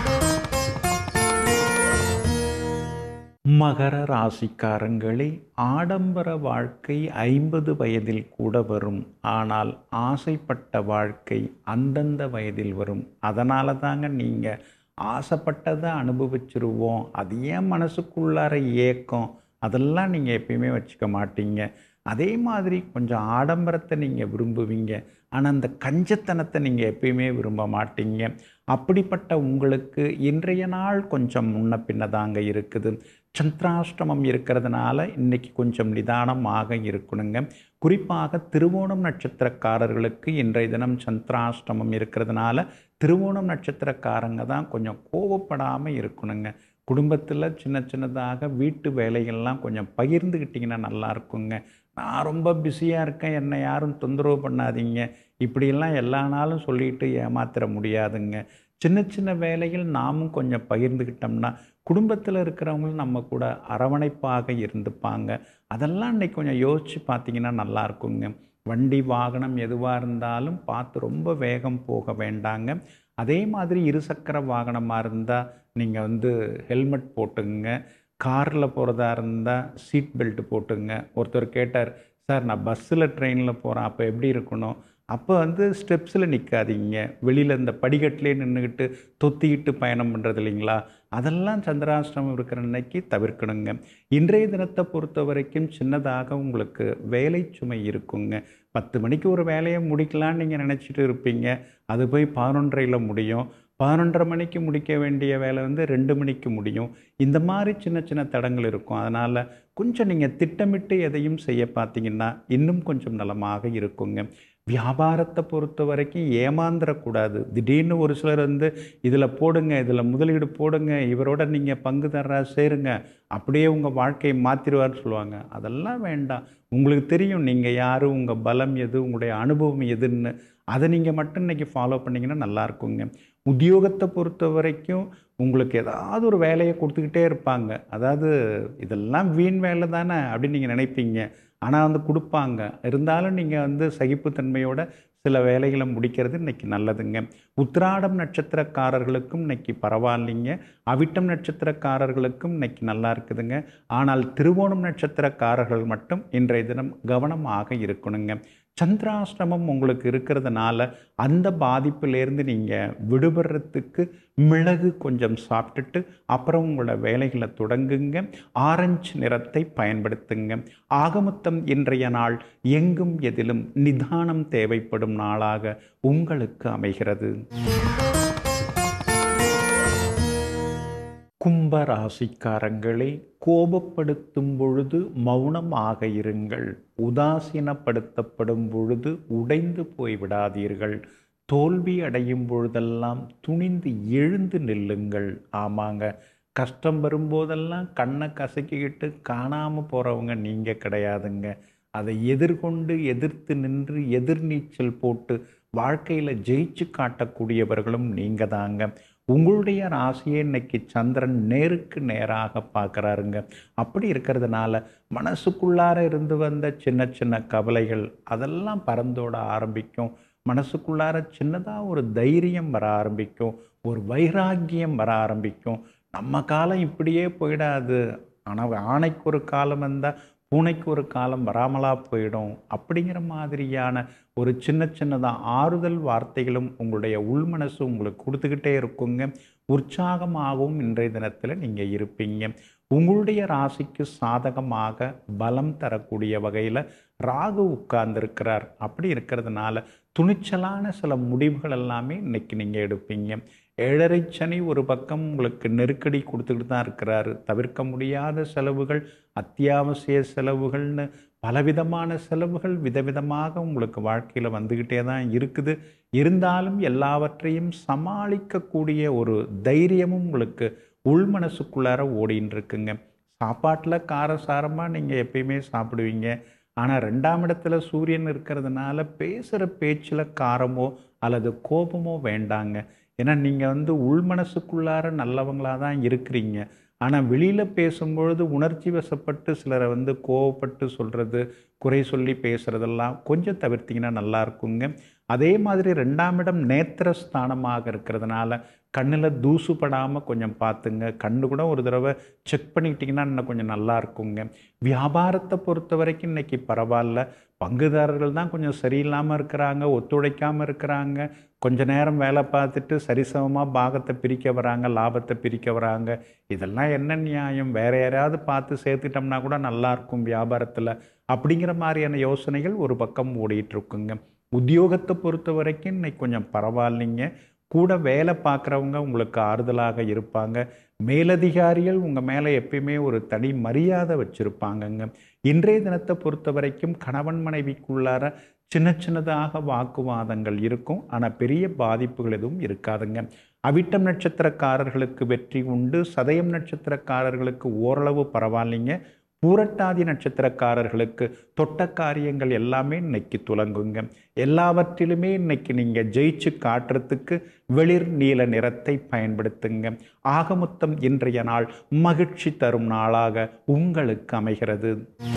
S1: மகர ராசிக்காரங்களே ஆடம்பர வாழ்க்கை ஐம்பது வயதில் கூட வரும் ஆனால் ஆசைப்பட்ட வாழ்க்கை அந்தந்த வயதில் வரும் அதனால தாங்க நீங்கள் ஆசைப்பட்டதை அனுபவிச்சிருவோம் அது ஏன் மனசுக்குள்ளார ஏக்கம் அதெல்லாம் நீங்கள் எப்பயுமே வச்சுக்க மாட்டீங்க அதே மாதிரி கொஞ்சம் ஆடம்பரத்தை நீங்கள் விரும்புவீங்க ஆனால் அந்த கஞ்சத்தனத்தை நீங்கள் எப்பயுமே விரும்ப மாட்டீங்க அப்படிப்பட்ட உங்களுக்கு இன்றைய நாள் கொஞ்சம் முன்ன பின்ன தாங்க இருக்குது சந்திராஷ்டமம் இருக்கிறதுனால இன்னைக்கு கொஞ்சம் நிதானமாக இருக்கணுங்க குறிப்பாக திருவோணம் நட்சத்திரக்காரர்களுக்கு இன்றைய தினம் சந்திராஷ்டமம் இருக்கிறதுனால திருவோணம் நட்சத்திரக்காரங்க தான் கொஞ்சம் கோவப்படாமல் இருக்கணுங்க குடும்பத்தில் சின்ன சின்னதாக வீட்டு வேலைகள்லாம் கொஞ்சம் பகிர்ந்துக்கிட்டிங்கன்னா நல்லா இருக்குங்க நான் ரொம்ப பிஸியாக இருக்கேன் என்னை யாரும் தொந்தரவு பண்ணாதீங்க இப்படியெல்லாம் எல்லா நாளும் சொல்லிட்டு ஏமாத்திர முடியாதுங்க சின்ன சின்ன வேலைகள் நாமும் கொஞ்சம் பகிர்ந்துக்கிட்டோம்னா குடும்பத்தில் இருக்கிறவங்களும் நம்ம கூட அரவணைப்பாக இருந்துப்பாங்க அதெல்லாம் இன்னைக்கு கொஞ்சம் யோசித்து பார்த்தீங்கன்னா நல்லா இருக்குங்க வண்டி வாகனம் எதுவாக இருந்தாலும் பார்த்து ரொம்ப வேகம் போக வேண்டாங்க அதே மாதிரி இருசக்கர வாகனமாக இருந்தால் நீங்கள் வந்து ஹெல்மெட் போட்டுங்க காரில் போகிறதா இருந்தால் சீட் பெல்ட் போட்டுங்க ஒருத்தர் கேட்டார் சார் நான் பஸ்ஸில் ட்ரெயினில் போகிறேன் அப்போ எப்படி இருக்கணும் அப்போ வந்து ஸ்டெப்ஸில் நிற்காதீங்க வெளியில் இந்த படிக்கட்டிலே நின்றுக்கிட்டு தொத்திக்கிட்டு பயணம் பண்ணுறது இல்லைங்களா அதெல்லாம் சந்திராஷ்டிரமம் இருக்கிற அன்னைக்கு தவிர்க்கணுங்க இன்றைய தினத்தை பொறுத்த வரைக்கும் சின்னதாக உங்களுக்கு வேலை சுமை இருக்குங்க பத்து மணிக்கு ஒரு வேலையை முடிக்கலான்னு நீங்கள் நினச்சிட்டு இருப்பீங்க அது போய் பதினொன்றையில் முடியும் பதினொன்றரை மணிக்கு முடிக்க வேண்டிய வேலை வந்து ரெண்டு மணிக்கு முடியும் இந்த மாதிரி சின்ன சின்ன தடங்கள் இருக்கும் அதனால் கொஞ்சம் நீங்கள் திட்டமிட்டு எதையும் செய்ய பார்த்தீங்கன்னா இன்னும் கொஞ்சம் நலமாக இருக்குங்க வியாபாரத்தை பொறுத்த வரைக்கும் ஏமாந்துடக்கூடாது திடீர்னு ஒரு சிலர் வந்து இதில் போடுங்க இதில் முதலீடு போடுங்க இவரோட நீங்கள் பங்கு தர்றா சேருங்க அப்படியே உங்கள் வாழ்க்கையை மாற்றிடுவார்னு சொல்லுவாங்க அதெல்லாம் வேண்டாம் உங்களுக்கு தெரியும் நீங்கள் யார் உங்கள் பலம் எது உங்களுடைய அனுபவம் எதுன்னு அதை நீங்கள் மட்டும் இன்றைக்கி ஃபாலோ பண்ணிங்கன்னா நல்லா இருக்குங்க உத்தியோகத்தை பொறுத்த வரைக்கும் உங்களுக்கு ஏதாவது ஒரு வேலையை கொடுத்துக்கிட்டே இருப்பாங்க அதாவது இதெல்லாம் வீண் வேலை தானே அப்படின்னு நீங்கள் நினைப்பீங்க ஆனால் வந்து கொடுப்பாங்க இருந்தாலும் நீங்கள் வந்து சகிப்புத்தன்மையோட சில வேலைகளை முடிக்கிறது இன்னைக்கு நல்லதுங்க உத்திராடம் நட்சத்திரக்காரர்களுக்கும் இன்னைக்கு பரவாயில்லைங்க அவிட்டம் நட்சத்திரக்காரர்களுக்கும் இன்னைக்கு நல்லா இருக்குதுங்க ஆனால் திருவோணம் நட்சத்திரக்காரர்கள் மட்டும் இன்றைய தினம் கவனமாக இருக்கணுங்க சந்திராஷ்டமம் உங்களுக்கு இருக்கிறதுனால அந்த பாதிப்பிலேருந்து நீங்கள் விடுபடுறதுக்கு மிளகு கொஞ்சம் சாப்பிட்டுட்டு அப்புறம் உங்களோட வேலைகளை தொடங்குங்க ஆரஞ்சு நிறத்தை பயன்படுத்துங்க ஆகமொத்தம் இன்றைய நாள் எங்கும் எதிலும் நிதானம் தேவைப்படும் நாளாக உங்களுக்கு அமைகிறது கும்ப ராசிக்காரங்களே கோபப்படுத்தும் பொழுது மௌனமாக இருங்கள் உதாசீனப்படுத்தப்படும் பொழுது உடைந்து போய்விடாதீர்கள் தோல்வி அடையும் பொழுதெல்லாம் துணிந்து எழுந்து நில்லுங்கள் ஆமாங்க கஷ்டம் வரும்போதெல்லாம் கண்ணை கசக்கிக்கிட்டு காணாமல் போகிறவங்க நீங்கள் கிடையாதுங்க அதை எதிர்கொண்டு எதிர்த்து நின்று எதிர்நீச்சல் போட்டு வாழ்க்கையில் ஜெயிச்சு காட்டக்கூடியவர்களும் நீங்கள் தாங்க உங்களுடைய ராசியை இன்னைக்கு சந்திரன் நேருக்கு நேராக பார்க்குறாருங்க அப்படி இருக்கிறதுனால மனசுக்குள்ளார இருந்து வந்த சின்ன சின்ன கவலைகள் அதெல்லாம் பறந்தோட ஆரம்பிக்கும் மனசுக்குள்ளார சின்னதாக ஒரு தைரியம் வர ஆரம்பிக்கும் ஒரு வைராக்கியம் வர ஆரம்பிக்கும் நம்ம காலம் இப்படியே போயிடாது ஆனால் ஆணைக்கு ஒரு காலம் வந்தால் பூனைக்கு ஒரு காலம் வராமலாக போயிடும் அப்படிங்கிற மாதிரியான ஒரு சின்ன சின்னதாக ஆறுதல் வார்த்தைகளும் உங்களுடைய உள்மனசு உங்களுக்கு கொடுத்துக்கிட்டே இருக்குங்க உற்சாகமாகவும் இன்றைய தினத்தில் நீங்கள் இருப்பீங்க உங்களுடைய ராசிக்கு சாதகமாக பலம் தரக்கூடிய வகையில் ராகு உட்கார்ந்துருக்கிறார் அப்படி இருக்கிறதுனால துணிச்சலான சில முடிவுகள் எல்லாமே இன்னைக்கு நீங்கள் எடுப்பீங்க ஏழரை சனி ஒரு பக்கம் உங்களுக்கு நெருக்கடி கொடுத்துக்கிட்டு தான் இருக்கிறாரு தவிர்க்க முடியாத செலவுகள் அத்தியாவசிய செலவுகள்னு பலவிதமான செலவுகள் விதவிதமாக உங்களுக்கு வாழ்க்கையில் வந்துக்கிட்டே தான் இருக்குது இருந்தாலும் எல்லாவற்றையும் சமாளிக்கக்கூடிய ஒரு தைரியமும் உங்களுக்கு உள் மனசுக்குள்ளார ஓடின்னு இருக்குங்க சாப்பாட்டில் காரசாரமாக நீங்கள் எப்பயுமே சாப்பிடுவீங்க ஆனால் ரெண்டாம் இடத்துல சூரியன் இருக்கிறதுனால பேசுகிற பேச்சில் காரமோ அல்லது கோபமோ வேண்டாங்க ஏன்னா நீங்கள் வந்து உள் மனசுக்குள்ளார நல்லவங்களாக தான் இருக்கிறீங்க ஆனால் வெளியில் பேசும்பொழுது உணர்ச்சி வசப்பட்டு சிலரை வந்து கோவப்பட்டு சொல்கிறது குறை சொல்லி பேசுகிறதெல்லாம் கொஞ்சம் தவிர்த்திங்கன்னா நல்லா இருக்குங்க அதே மாதிரி ரெண்டாம் இடம் நேத்திரஸ்தானமாக இருக்கிறதுனால கண்ணில் தூசுப்படாமல் கொஞ்சம் பார்த்துங்க கண்ணு கூட ஒரு தடவை செக் பண்ணிக்கிட்டிங்கன்னா இன்னும் கொஞ்சம் நல்லா இருக்குங்க வியாபாரத்தை பொறுத்த வரைக்கும் இன்றைக்கி பரவாயில்ல பங்குதாரர்கள் தான் கொஞ்சம் சரியில்லாமல் இருக்கிறாங்க ஒத்துழைக்காமல் இருக்கிறாங்க கொஞ்ச நேரம் வேலை பார்த்துட்டு சரிசமமாக பாகத்தை பிரிக்க வராங்க லாபத்தை பிரிக்க வராங்க இதெல்லாம் என்ன நியாயம் வேறு யாரையாவது பார்த்து சேர்த்துட்டோம்னா கூட நல்லாயிருக்கும் வியாபாரத்தில் அப்படிங்கிற மாதிரியான யோசனைகள் ஒரு பக்கம் ஓடிட்டுருக்குங்க உத்தியோகத்தை பொறுத்த வரைக்கும் இன்னைக்கு கொஞ்சம் பரவாயில்லைங்க கூட வேலை பார்க்குறவங்க உங்களுக்கு ஆறுதலாக இருப்பாங்க மேலதிகாரிகள் உங்கள் மேலே எப்பயுமே ஒரு தனி மரியாதை வச்சுருப்பாங்கங்க இன்றைய தினத்தை பொறுத்த வரைக்கும் கணவன் மனைவிக்குள்ளார சின்ன சின்னதாக வாக்குவாதங்கள் இருக்கும் ஆனால் பெரிய பாதிப்புகள் எதுவும் இருக்காதுங்க அவிட்டம் நட்சத்திரக்காரர்களுக்கு வெற்றி உண்டு சதயம் நட்சத்திரக்காரர்களுக்கு ஓரளவு பரவாயில்லைங்க பூரட்டாதி நட்சத்திரக்காரர்களுக்கு தொட்ட காரியங்கள் எல்லாமே இன்னைக்கு துலங்குங்க எல்லாவற்றிலுமே இன்னைக்கு நீங்கள் ஜெயிச்சு காட்டுறதுக்கு வெளிர் நீல நிறத்தை பயன்படுத்துங்க ஆகமொத்தம் இன்றைய நாள் மகிழ்ச்சி தரும் நாளாக உங்களுக்கு அமைகிறது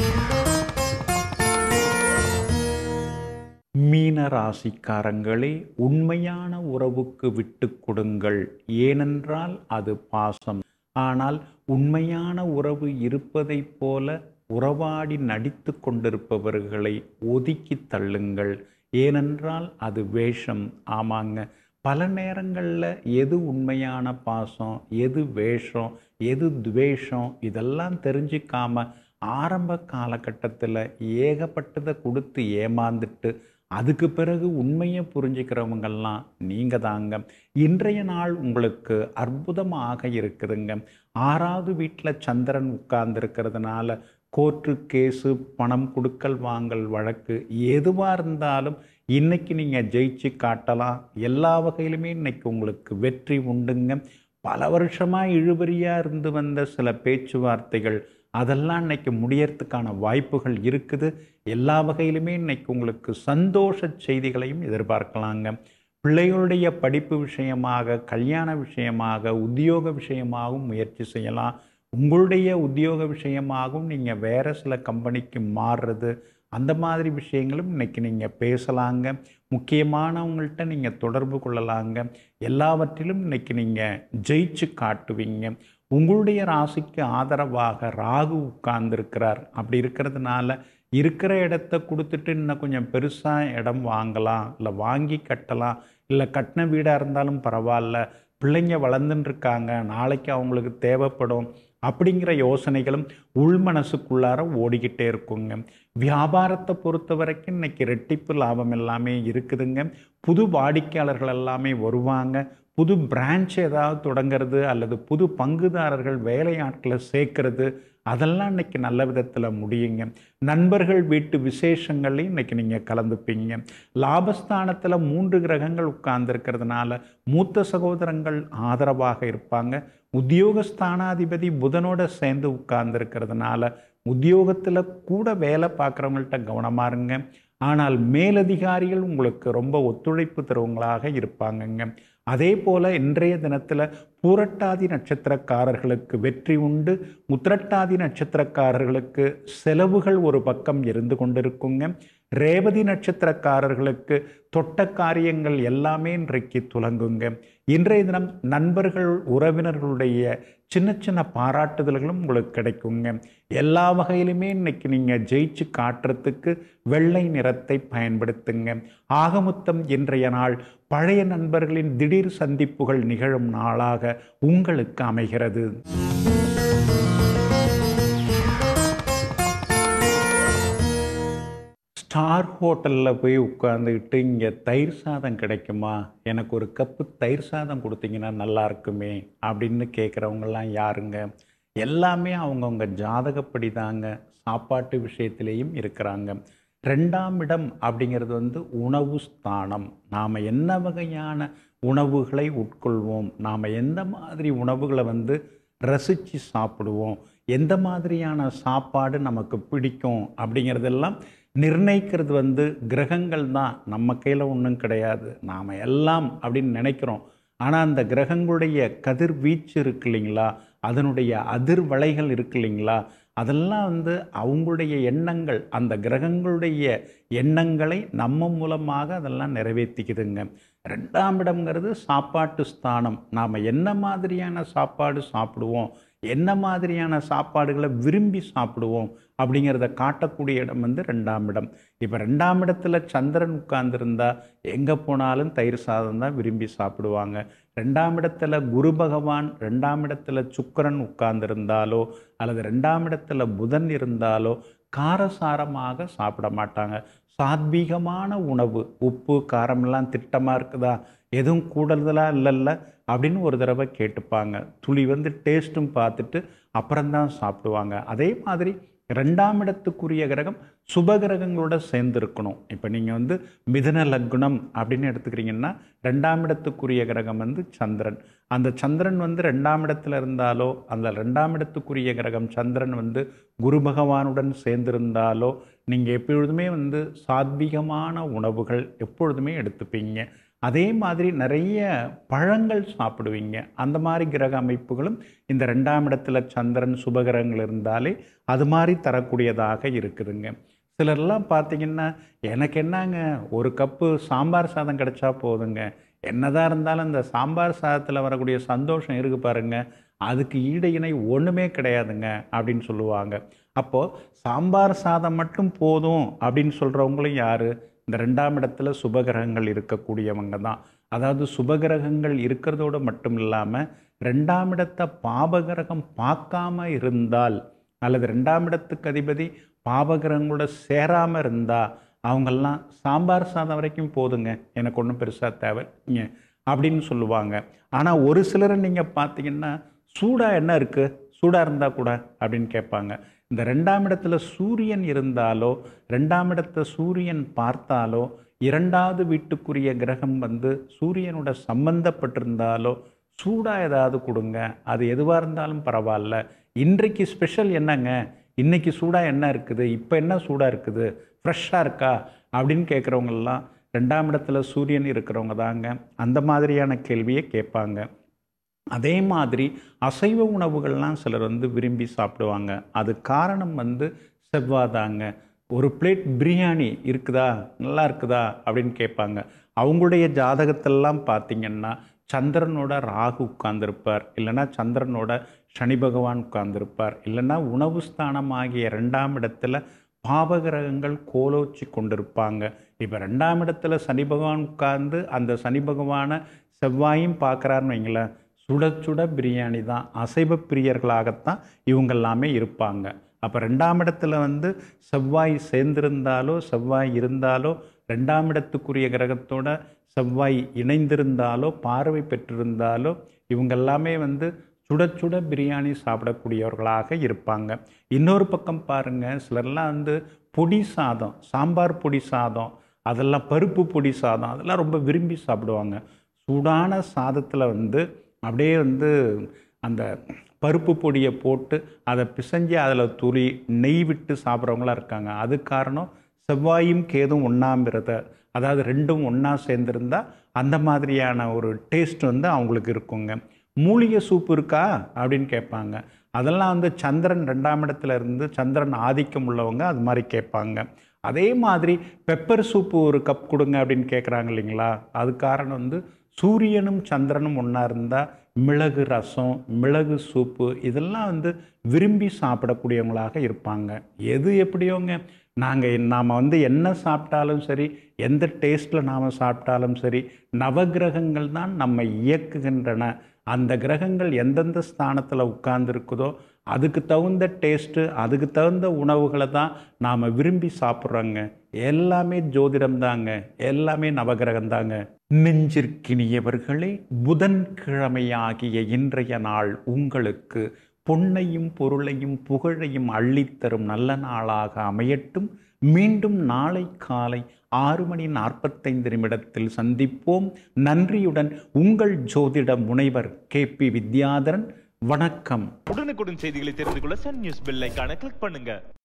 S1: மீன ராசிக்காரங்களே உண்மையான உறவுக்கு விட்டு கொடுங்கள் ஏனென்றால் அது பாசம் ஆனால் உண்மையான உறவு இருப்பதைப் போல உறவாடி நடித்து கொண்டிருப்பவர்களை ஒதுக்கி தள்ளுங்கள் ஏனென்றால் அது வேஷம் ஆமாங்க பல நேரங்களில் எது உண்மையான பாசம் எது வேஷம் எது துவேஷம் இதெல்லாம் தெரிஞ்சிக்காம ஆரம்ப காலகட்டத்தில் ஏகப்பட்டதை கொடுத்து ஏமாந்துட்டு அதுக்கு பிறகு உண்மையை புரிஞ்சுக்கிறவங்கெல்லாம் நீங்கள் தாங்க இன்றைய நாள் உங்களுக்கு அற்புதமாக இருக்குதுங்க ஆறாவது வீட்டில் சந்திரன் உட்கார்ந்துருக்கிறதுனால கோர்ட்டு கேஸு பணம் கொடுக்கல் வாங்கல் வழக்கு எதுவாக இருந்தாலும் இன்னைக்கு நீங்கள் ஜெயிச்சு காட்டலாம் எல்லா வகையிலுமே இன்னைக்கு உங்களுக்கு வெற்றி உண்டுங்க பல வருஷமாக இழுபறியாக இருந்து வந்த சில பேச்சுவார்த்தைகள் அதெல்லாம் இன்னைக்கு முடியறதுக்கான வாய்ப்புகள் இருக்குது எல்லா வகையிலுமே இன்னைக்கு உங்களுக்கு சந்தோஷ செய்திகளையும் எதிர்பார்க்கலாங்க பிள்ளைகளுடைய படிப்பு விஷயமாக கல்யாண விஷயமாக உத்தியோக விஷயமாகவும் முயற்சி செய்யலாம் உங்களுடைய உத்தியோக விஷயமாகவும் நீங்கள் வேறு சில கம்பெனிக்கு மாறுறது அந்த மாதிரி விஷயங்களும் இன்றைக்கி நீங்கள் பேசலாங்க முக்கியமானவங்கள்ட்ட நீங்கள் தொடர்பு கொள்ளலாங்க எல்லாவற்றிலும் இன்றைக்கி நீங்கள் ஜெயிச்சு காட்டுவீங்க உங்களுடைய ராசிக்கு ஆதரவாக ராகு உட்கார்ந்துருக்கிறார் அப்படி இருக்கிறதுனால இருக்கிற இடத்த கொடுத்துட்டு இன்னும் கொஞ்சம் பெருசாக இடம் வாங்கலாம் இல்லை வாங்கி கட்டலாம் இல்லை கட்டின வீடாக இருந்தாலும் பரவாயில்ல பிள்ளைங்க வளர்ந்துன்னு இருக்காங்க நாளைக்கு அவங்களுக்கு தேவைப்படும் அப்படிங்கிற யோசனைகளும் உள் மனசுக்குள்ளார ஓடிக்கிட்டே இருக்குங்க வியாபாரத்தை பொறுத்த வரைக்கும் இன்னைக்கு ரெட்டிப்பு லாபம் எல்லாமே இருக்குதுங்க புது வாடிக்கையாளர்கள் எல்லாமே வருவாங்க புது பிரான்ச் ஏதாவது தொடங்கிறது அல்லது புது பங்குதாரர்கள் வேலையாட்களை சேர்க்கறது அதெல்லாம் இன்னைக்கு நல்ல விதத்தில் முடியுங்க நண்பர்கள் வீட்டு விசேஷங்கள்லையும் இன்னைக்கு நீங்கள் கலந்துப்பீங்க லாபஸ்தானத்தில் மூன்று கிரகங்கள் உட்கார்ந்துருக்கிறதுனால மூத்த சகோதரங்கள் ஆதரவாக இருப்பாங்க உத்தியோகஸ்தானாதிபதி புதனோட சேர்ந்து உட்கார்ந்துருக்கிறதுனால உத்தியோகத்தில் கூட வேலை பார்க்குறவங்கள்ட்ட கவனமாக இருங்க ஆனால் மேலதிகாரிகள் உங்களுக்கு ரொம்ப ஒத்துழைப்பு தருவங்களாக இருப்பாங்கங்க அதே போல் இன்றைய தினத்தில் பூரட்டாதி நட்சத்திரக்காரர்களுக்கு வெற்றி உண்டு உத்திரட்டாதி நட்சத்திரக்காரர்களுக்கு செலவுகள் ஒரு பக்கம் இருந்து கொண்டிருக்குங்க ரேவதி நட்சத்திரக்காரர்களுக்கு தொட்ட காரியங்கள் எல்லாமே இன்றைக்கு துலங்குங்க இன்றைய தினம் நண்பர்கள் உறவினர்களுடைய சின்ன சின்ன பாராட்டுதல்களும் உங்களுக்கு கிடைக்குங்க எல்லா வகையிலுமே இன்னைக்கு நீங்கள் ஜெயிச்சு காட்டுறதுக்கு வெள்ளை நிறத்தை பயன்படுத்துங்க ஆகமொத்தம் இன்றைய நாள் பழைய நண்பர்களின் திடீர் சந்திப்புகள் நிகழும் நாளாக உங்களுக்கு அமைகிறது ஸ்டார் ஹோட்டலில் போய் உட்காந்துக்கிட்டு இங்கே தயிர் சாதம் கிடைக்குமா எனக்கு ஒரு கப்பு தயிர் சாதம் கொடுத்தீங்கன்னா நல்லா இருக்குமே அப்படின்னு கேட்குறவங்கெல்லாம் யாருங்க எல்லாமே அவங்கவுங்க ஜாதகப்படி தாங்க சாப்பாட்டு விஷயத்திலேயும் இருக்கிறாங்க ரெண்டாம் இடம் அப்படிங்கிறது வந்து உணவு ஸ்தானம் நாம் என்ன வகையான உணவுகளை உட்கொள்வோம் நாம் எந்த மாதிரி உணவுகளை வந்து ரசித்து சாப்பிடுவோம் எந்த மாதிரியான சாப்பாடு நமக்கு பிடிக்கும் அப்படிங்கிறதெல்லாம் நிர்ணயிக்கிறது வந்து கிரகங்கள் தான் நம்ம கையில் ஒன்றும் கிடையாது நாம் எல்லாம் அப்படின்னு நினைக்கிறோம் ஆனால் அந்த கிரகங்களுடைய கதிர்வீச்சு இருக்கு இல்லைங்களா அதனுடைய அதிர்வலைகள் இருக்கு இல்லைங்களா அதெல்லாம் வந்து அவங்களுடைய எண்ணங்கள் அந்த கிரகங்களுடைய எண்ணங்களை நம்ம மூலமாக அதெல்லாம் நிறைவேற்றிக்குதுங்க ரெண்டாம் இடம்ங்கிறது சாப்பாட்டு ஸ்தானம் நாம் என்ன மாதிரியான சாப்பாடு சாப்பிடுவோம் என்ன மாதிரியான சாப்பாடுகளை விரும்பி சாப்பிடுவோம் அப்படிங்கிறத காட்டக்கூடிய இடம் வந்து ரெண்டாம் இடம் இப்போ ரெண்டாம் இடத்துல சந்திரன் உட்கார்ந்துருந்தா எங்கே போனாலும் தயிர் சாதம் தான் விரும்பி சாப்பிடுவாங்க ரெண்டாம் இடத்துல குரு பகவான் ரெண்டாம் இடத்துல சுக்கரன் உட்கார்ந்துருந்தாலோ அல்லது ரெண்டாம் இடத்துல புதன் இருந்தாலோ காரசாரமாக சாப்பிட மாட்டாங்க சாத்வீகமான உணவு உப்பு காரமெல்லாம் திட்டமாக இருக்குதா எதுவும் கூடுதலாக இல்லைல்ல அப்படின்னு ஒரு தடவை கேட்டுப்பாங்க துளி வந்து டேஸ்ட்டும் பார்த்துட்டு அப்புறம்தான் சாப்பிடுவாங்க அதே மாதிரி ரெண்டாம் இடத்துக்குரிய கிரகம் சுப கிரகங்களோட சேர்ந்து இருக்கணும் இப்போ நீங்கள் வந்து மிதன லக்னம் அப்படின்னு எடுத்துக்கிறீங்கன்னா ரெண்டாம் இடத்துக்குரிய கிரகம் வந்து சந்திரன் அந்த சந்திரன் வந்து ரெண்டாம் இடத்துல இருந்தாலோ அந்த ரெண்டாம் இடத்துக்குரிய கிரகம் சந்திரன் வந்து குரு பகவானுடன் சேர்ந்திருந்தாலோ நீங்கள் எப்பொழுதுமே வந்து சாத்வீகமான உணவுகள் எப்பொழுதுமே எடுத்துப்பீங்க அதே மாதிரி நிறைய பழங்கள் சாப்பிடுவீங்க அந்த மாதிரி கிரக அமைப்புகளும் இந்த ரெண்டாம் இடத்துல சந்திரன் சுபகிரகங்கள் இருந்தாலே அது மாதிரி தரக்கூடியதாக இருக்குதுங்க சிலர்லாம் பார்த்தீங்கன்னா எனக்கு என்னங்க ஒரு கப்பு சாம்பார் சாதம் கிடைச்சா போதுங்க என்னதான் இருந்தாலும் இந்த சாம்பார் சாதத்தில் வரக்கூடிய சந்தோஷம் இருக்கு பாருங்க அதுக்கு ஈடு இணை ஒன்றுமே கிடையாதுங்க அப்படின்னு சொல்லுவாங்க அப்போது சாம்பார் சாதம் மட்டும் போதும் அப்படின்னு சொல்கிறவங்களும் யார் இந்த ரெண்டாம் இடத்துல சுபகிரகங்கள் இருக்கக்கூடியவங்க தான் அதாவது சுபகிரகங்கள் இருக்கிறதோடு மட்டும் இல்லாமல் ரெண்டாம் இடத்தை பாபகிரகம் பார்க்காம இருந்தால் அல்லது ரெண்டாம் இடத்துக்கு அதிபதி பாபகிரகங்களோட சேராமல் இருந்தால் அவங்கெல்லாம் சாம்பார் சாதம் வரைக்கும் போதுங்க எனக்கு ஒன்றும் பெருசாக தேவைங்க அப்படின்னு சொல்லுவாங்க ஆனால் ஒரு சிலரை நீங்கள் பார்த்தீங்கன்னா சூடாக என்ன இருக்குது சூடாக இருந்தால் கூட அப்படின்னு கேட்பாங்க இந்த ரெண்டாம் இடத்துல சூரியன் இருந்தாலோ ரெண்டாம் இடத்த சூரியன் பார்த்தாலோ இரண்டாவது வீட்டுக்குரிய கிரகம் வந்து சூரியனோட சம்பந்தப்பட்டிருந்தாலோ சூடாக ஏதாவது கொடுங்க அது எதுவாக இருந்தாலும் பரவாயில்ல இன்றைக்கு ஸ்பெஷல் என்னங்க இன்னைக்கு சூடாக என்ன இருக்குது இப்போ என்ன சூடாக இருக்குது ஃப்ரெஷ்ஷாக இருக்கா அப்படின்னு கேட்குறவங்கெல்லாம் ரெண்டாம் இடத்துல சூரியன் இருக்கிறவங்க தாங்க அந்த மாதிரியான கேள்வியை கேட்பாங்க அதே மாதிரி அசைவ உணவுகள்லாம் சிலர் வந்து விரும்பி சாப்பிடுவாங்க அது காரணம் வந்து செவ்வாதாங்க ஒரு பிளேட் பிரியாணி இருக்குதா நல்லா இருக்குதா அப்படின்னு கேட்பாங்க அவங்களுடைய ஜாதகத்தெல்லாம் பார்த்தீங்கன்னா சந்திரனோட ராகு உட்கார்ந்திருப்பார் இல்லைன்னா சந்திரனோட சனி பகவான் உட்கார்ந்திருப்பார் இல்லைன்னா உணவு ஸ்தானம் ஆகிய ரெண்டாம் இடத்துல பாவகிரகங்கள் கோலோச்சி கொண்டிருப்பாங்க இப்போ ரெண்டாம் இடத்துல சனி பகவான் உட்கார்ந்து அந்த சனி பகவானை செவ்வாயும் பார்க்குறாருன்னு வைங்களேன் சுட சுட பிரியாணி தான் அசைவ பிரியர்களாகத்தான் இவங்க எல்லாமே இருப்பாங்க அப்போ ரெண்டாம் இடத்துல வந்து செவ்வாய் சேர்ந்திருந்தாலோ செவ்வாய் இருந்தாலோ ரெண்டாம் இடத்துக்குரிய கிரகத்தோட செவ்வாய் இணைந்திருந்தாலோ பார்வை பெற்றிருந்தாலோ இவங்க எல்லாமே வந்து சுட சுட பிரியாணி சாப்பிடக்கூடியவர்களாக இருப்பாங்க இன்னொரு பக்கம் பாருங்கள் சிலர்லாம் வந்து பொடி சாதம் சாம்பார் பொடி சாதம் அதெல்லாம் பருப்பு பொடி சாதம் அதெல்லாம் ரொம்ப விரும்பி சாப்பிடுவாங்க சூடான சாதத்தில் வந்து அப்படியே வந்து அந்த பருப்பு பொடியை போட்டு அதை பிசைஞ்சு அதில் துளி நெய் விட்டு சாப்பிட்றவங்களாம் இருக்காங்க அது காரணம் செவ்வாயும் கேதும் ஒன்றாங்கிறத அதாவது ரெண்டும் ஒன்றா சேர்ந்துருந்தா அந்த மாதிரியான ஒரு டேஸ்ட் வந்து அவங்களுக்கு இருக்குங்க மூலிகை சூப் இருக்கா அப்படின்னு கேட்பாங்க அதெல்லாம் வந்து சந்திரன் ரெண்டாம் இடத்துல இருந்து சந்திரன் ஆதிக்கம் உள்ளவங்க அது மாதிரி கேட்பாங்க அதே மாதிரி பெப்பர் சூப்பு ஒரு கப் கொடுங்க அப்படின்னு கேட்குறாங்க இல்லைங்களா அது காரணம் வந்து சூரியனும் சந்திரனும் ஒன்றா இருந்தால் மிளகு ரசம் மிளகு சூப்பு இதெல்லாம் வந்து விரும்பி சாப்பிடக்கூடியவங்களாக இருப்பாங்க எது எப்படியோங்க நாங்கள் நாம் வந்து என்ன சாப்பிட்டாலும் சரி எந்த டேஸ்ட்டில் நாம் சாப்பிட்டாலும் சரி நவகிரகங்கள் தான் நம்மை இயக்குகின்றன அந்த கிரகங்கள் எந்தெந்த ஸ்தானத்தில் உட்கார்ந்துருக்குதோ அதுக்கு தகுந்த டேஸ்ட்டு அதுக்கு தகுந்த உணவுகளை தான் நாம் விரும்பி சாப்பிட்றோங்க எல்லாமே ஜோதிடம் தாங்க எல்லாமே நவகிரகம் தாங்க நெஞ்சிற்கினியவர்களே புதன்கிழமையாகிய இன்றைய நாள் உங்களுக்கு பொன்னையும் பொருளையும் புகழையும் அள்ளித்தரும் நல்ல நாளாக அமையட்டும் மீண்டும் நாளை காலை ஆறு மணி நாற்பத்தைந்து நிமிடத்தில் சந்திப்போம் நன்றியுடன் உங்கள் ஜோதிட முனைவர் கே பி வித்யாதரன் வணக்கம்
S2: உடனுக்குடன் செய்திகளை தெரிந்து கொள்ள சன் நியூஸ் பெல் ஐகானை கிளிக் பண்ணுங்க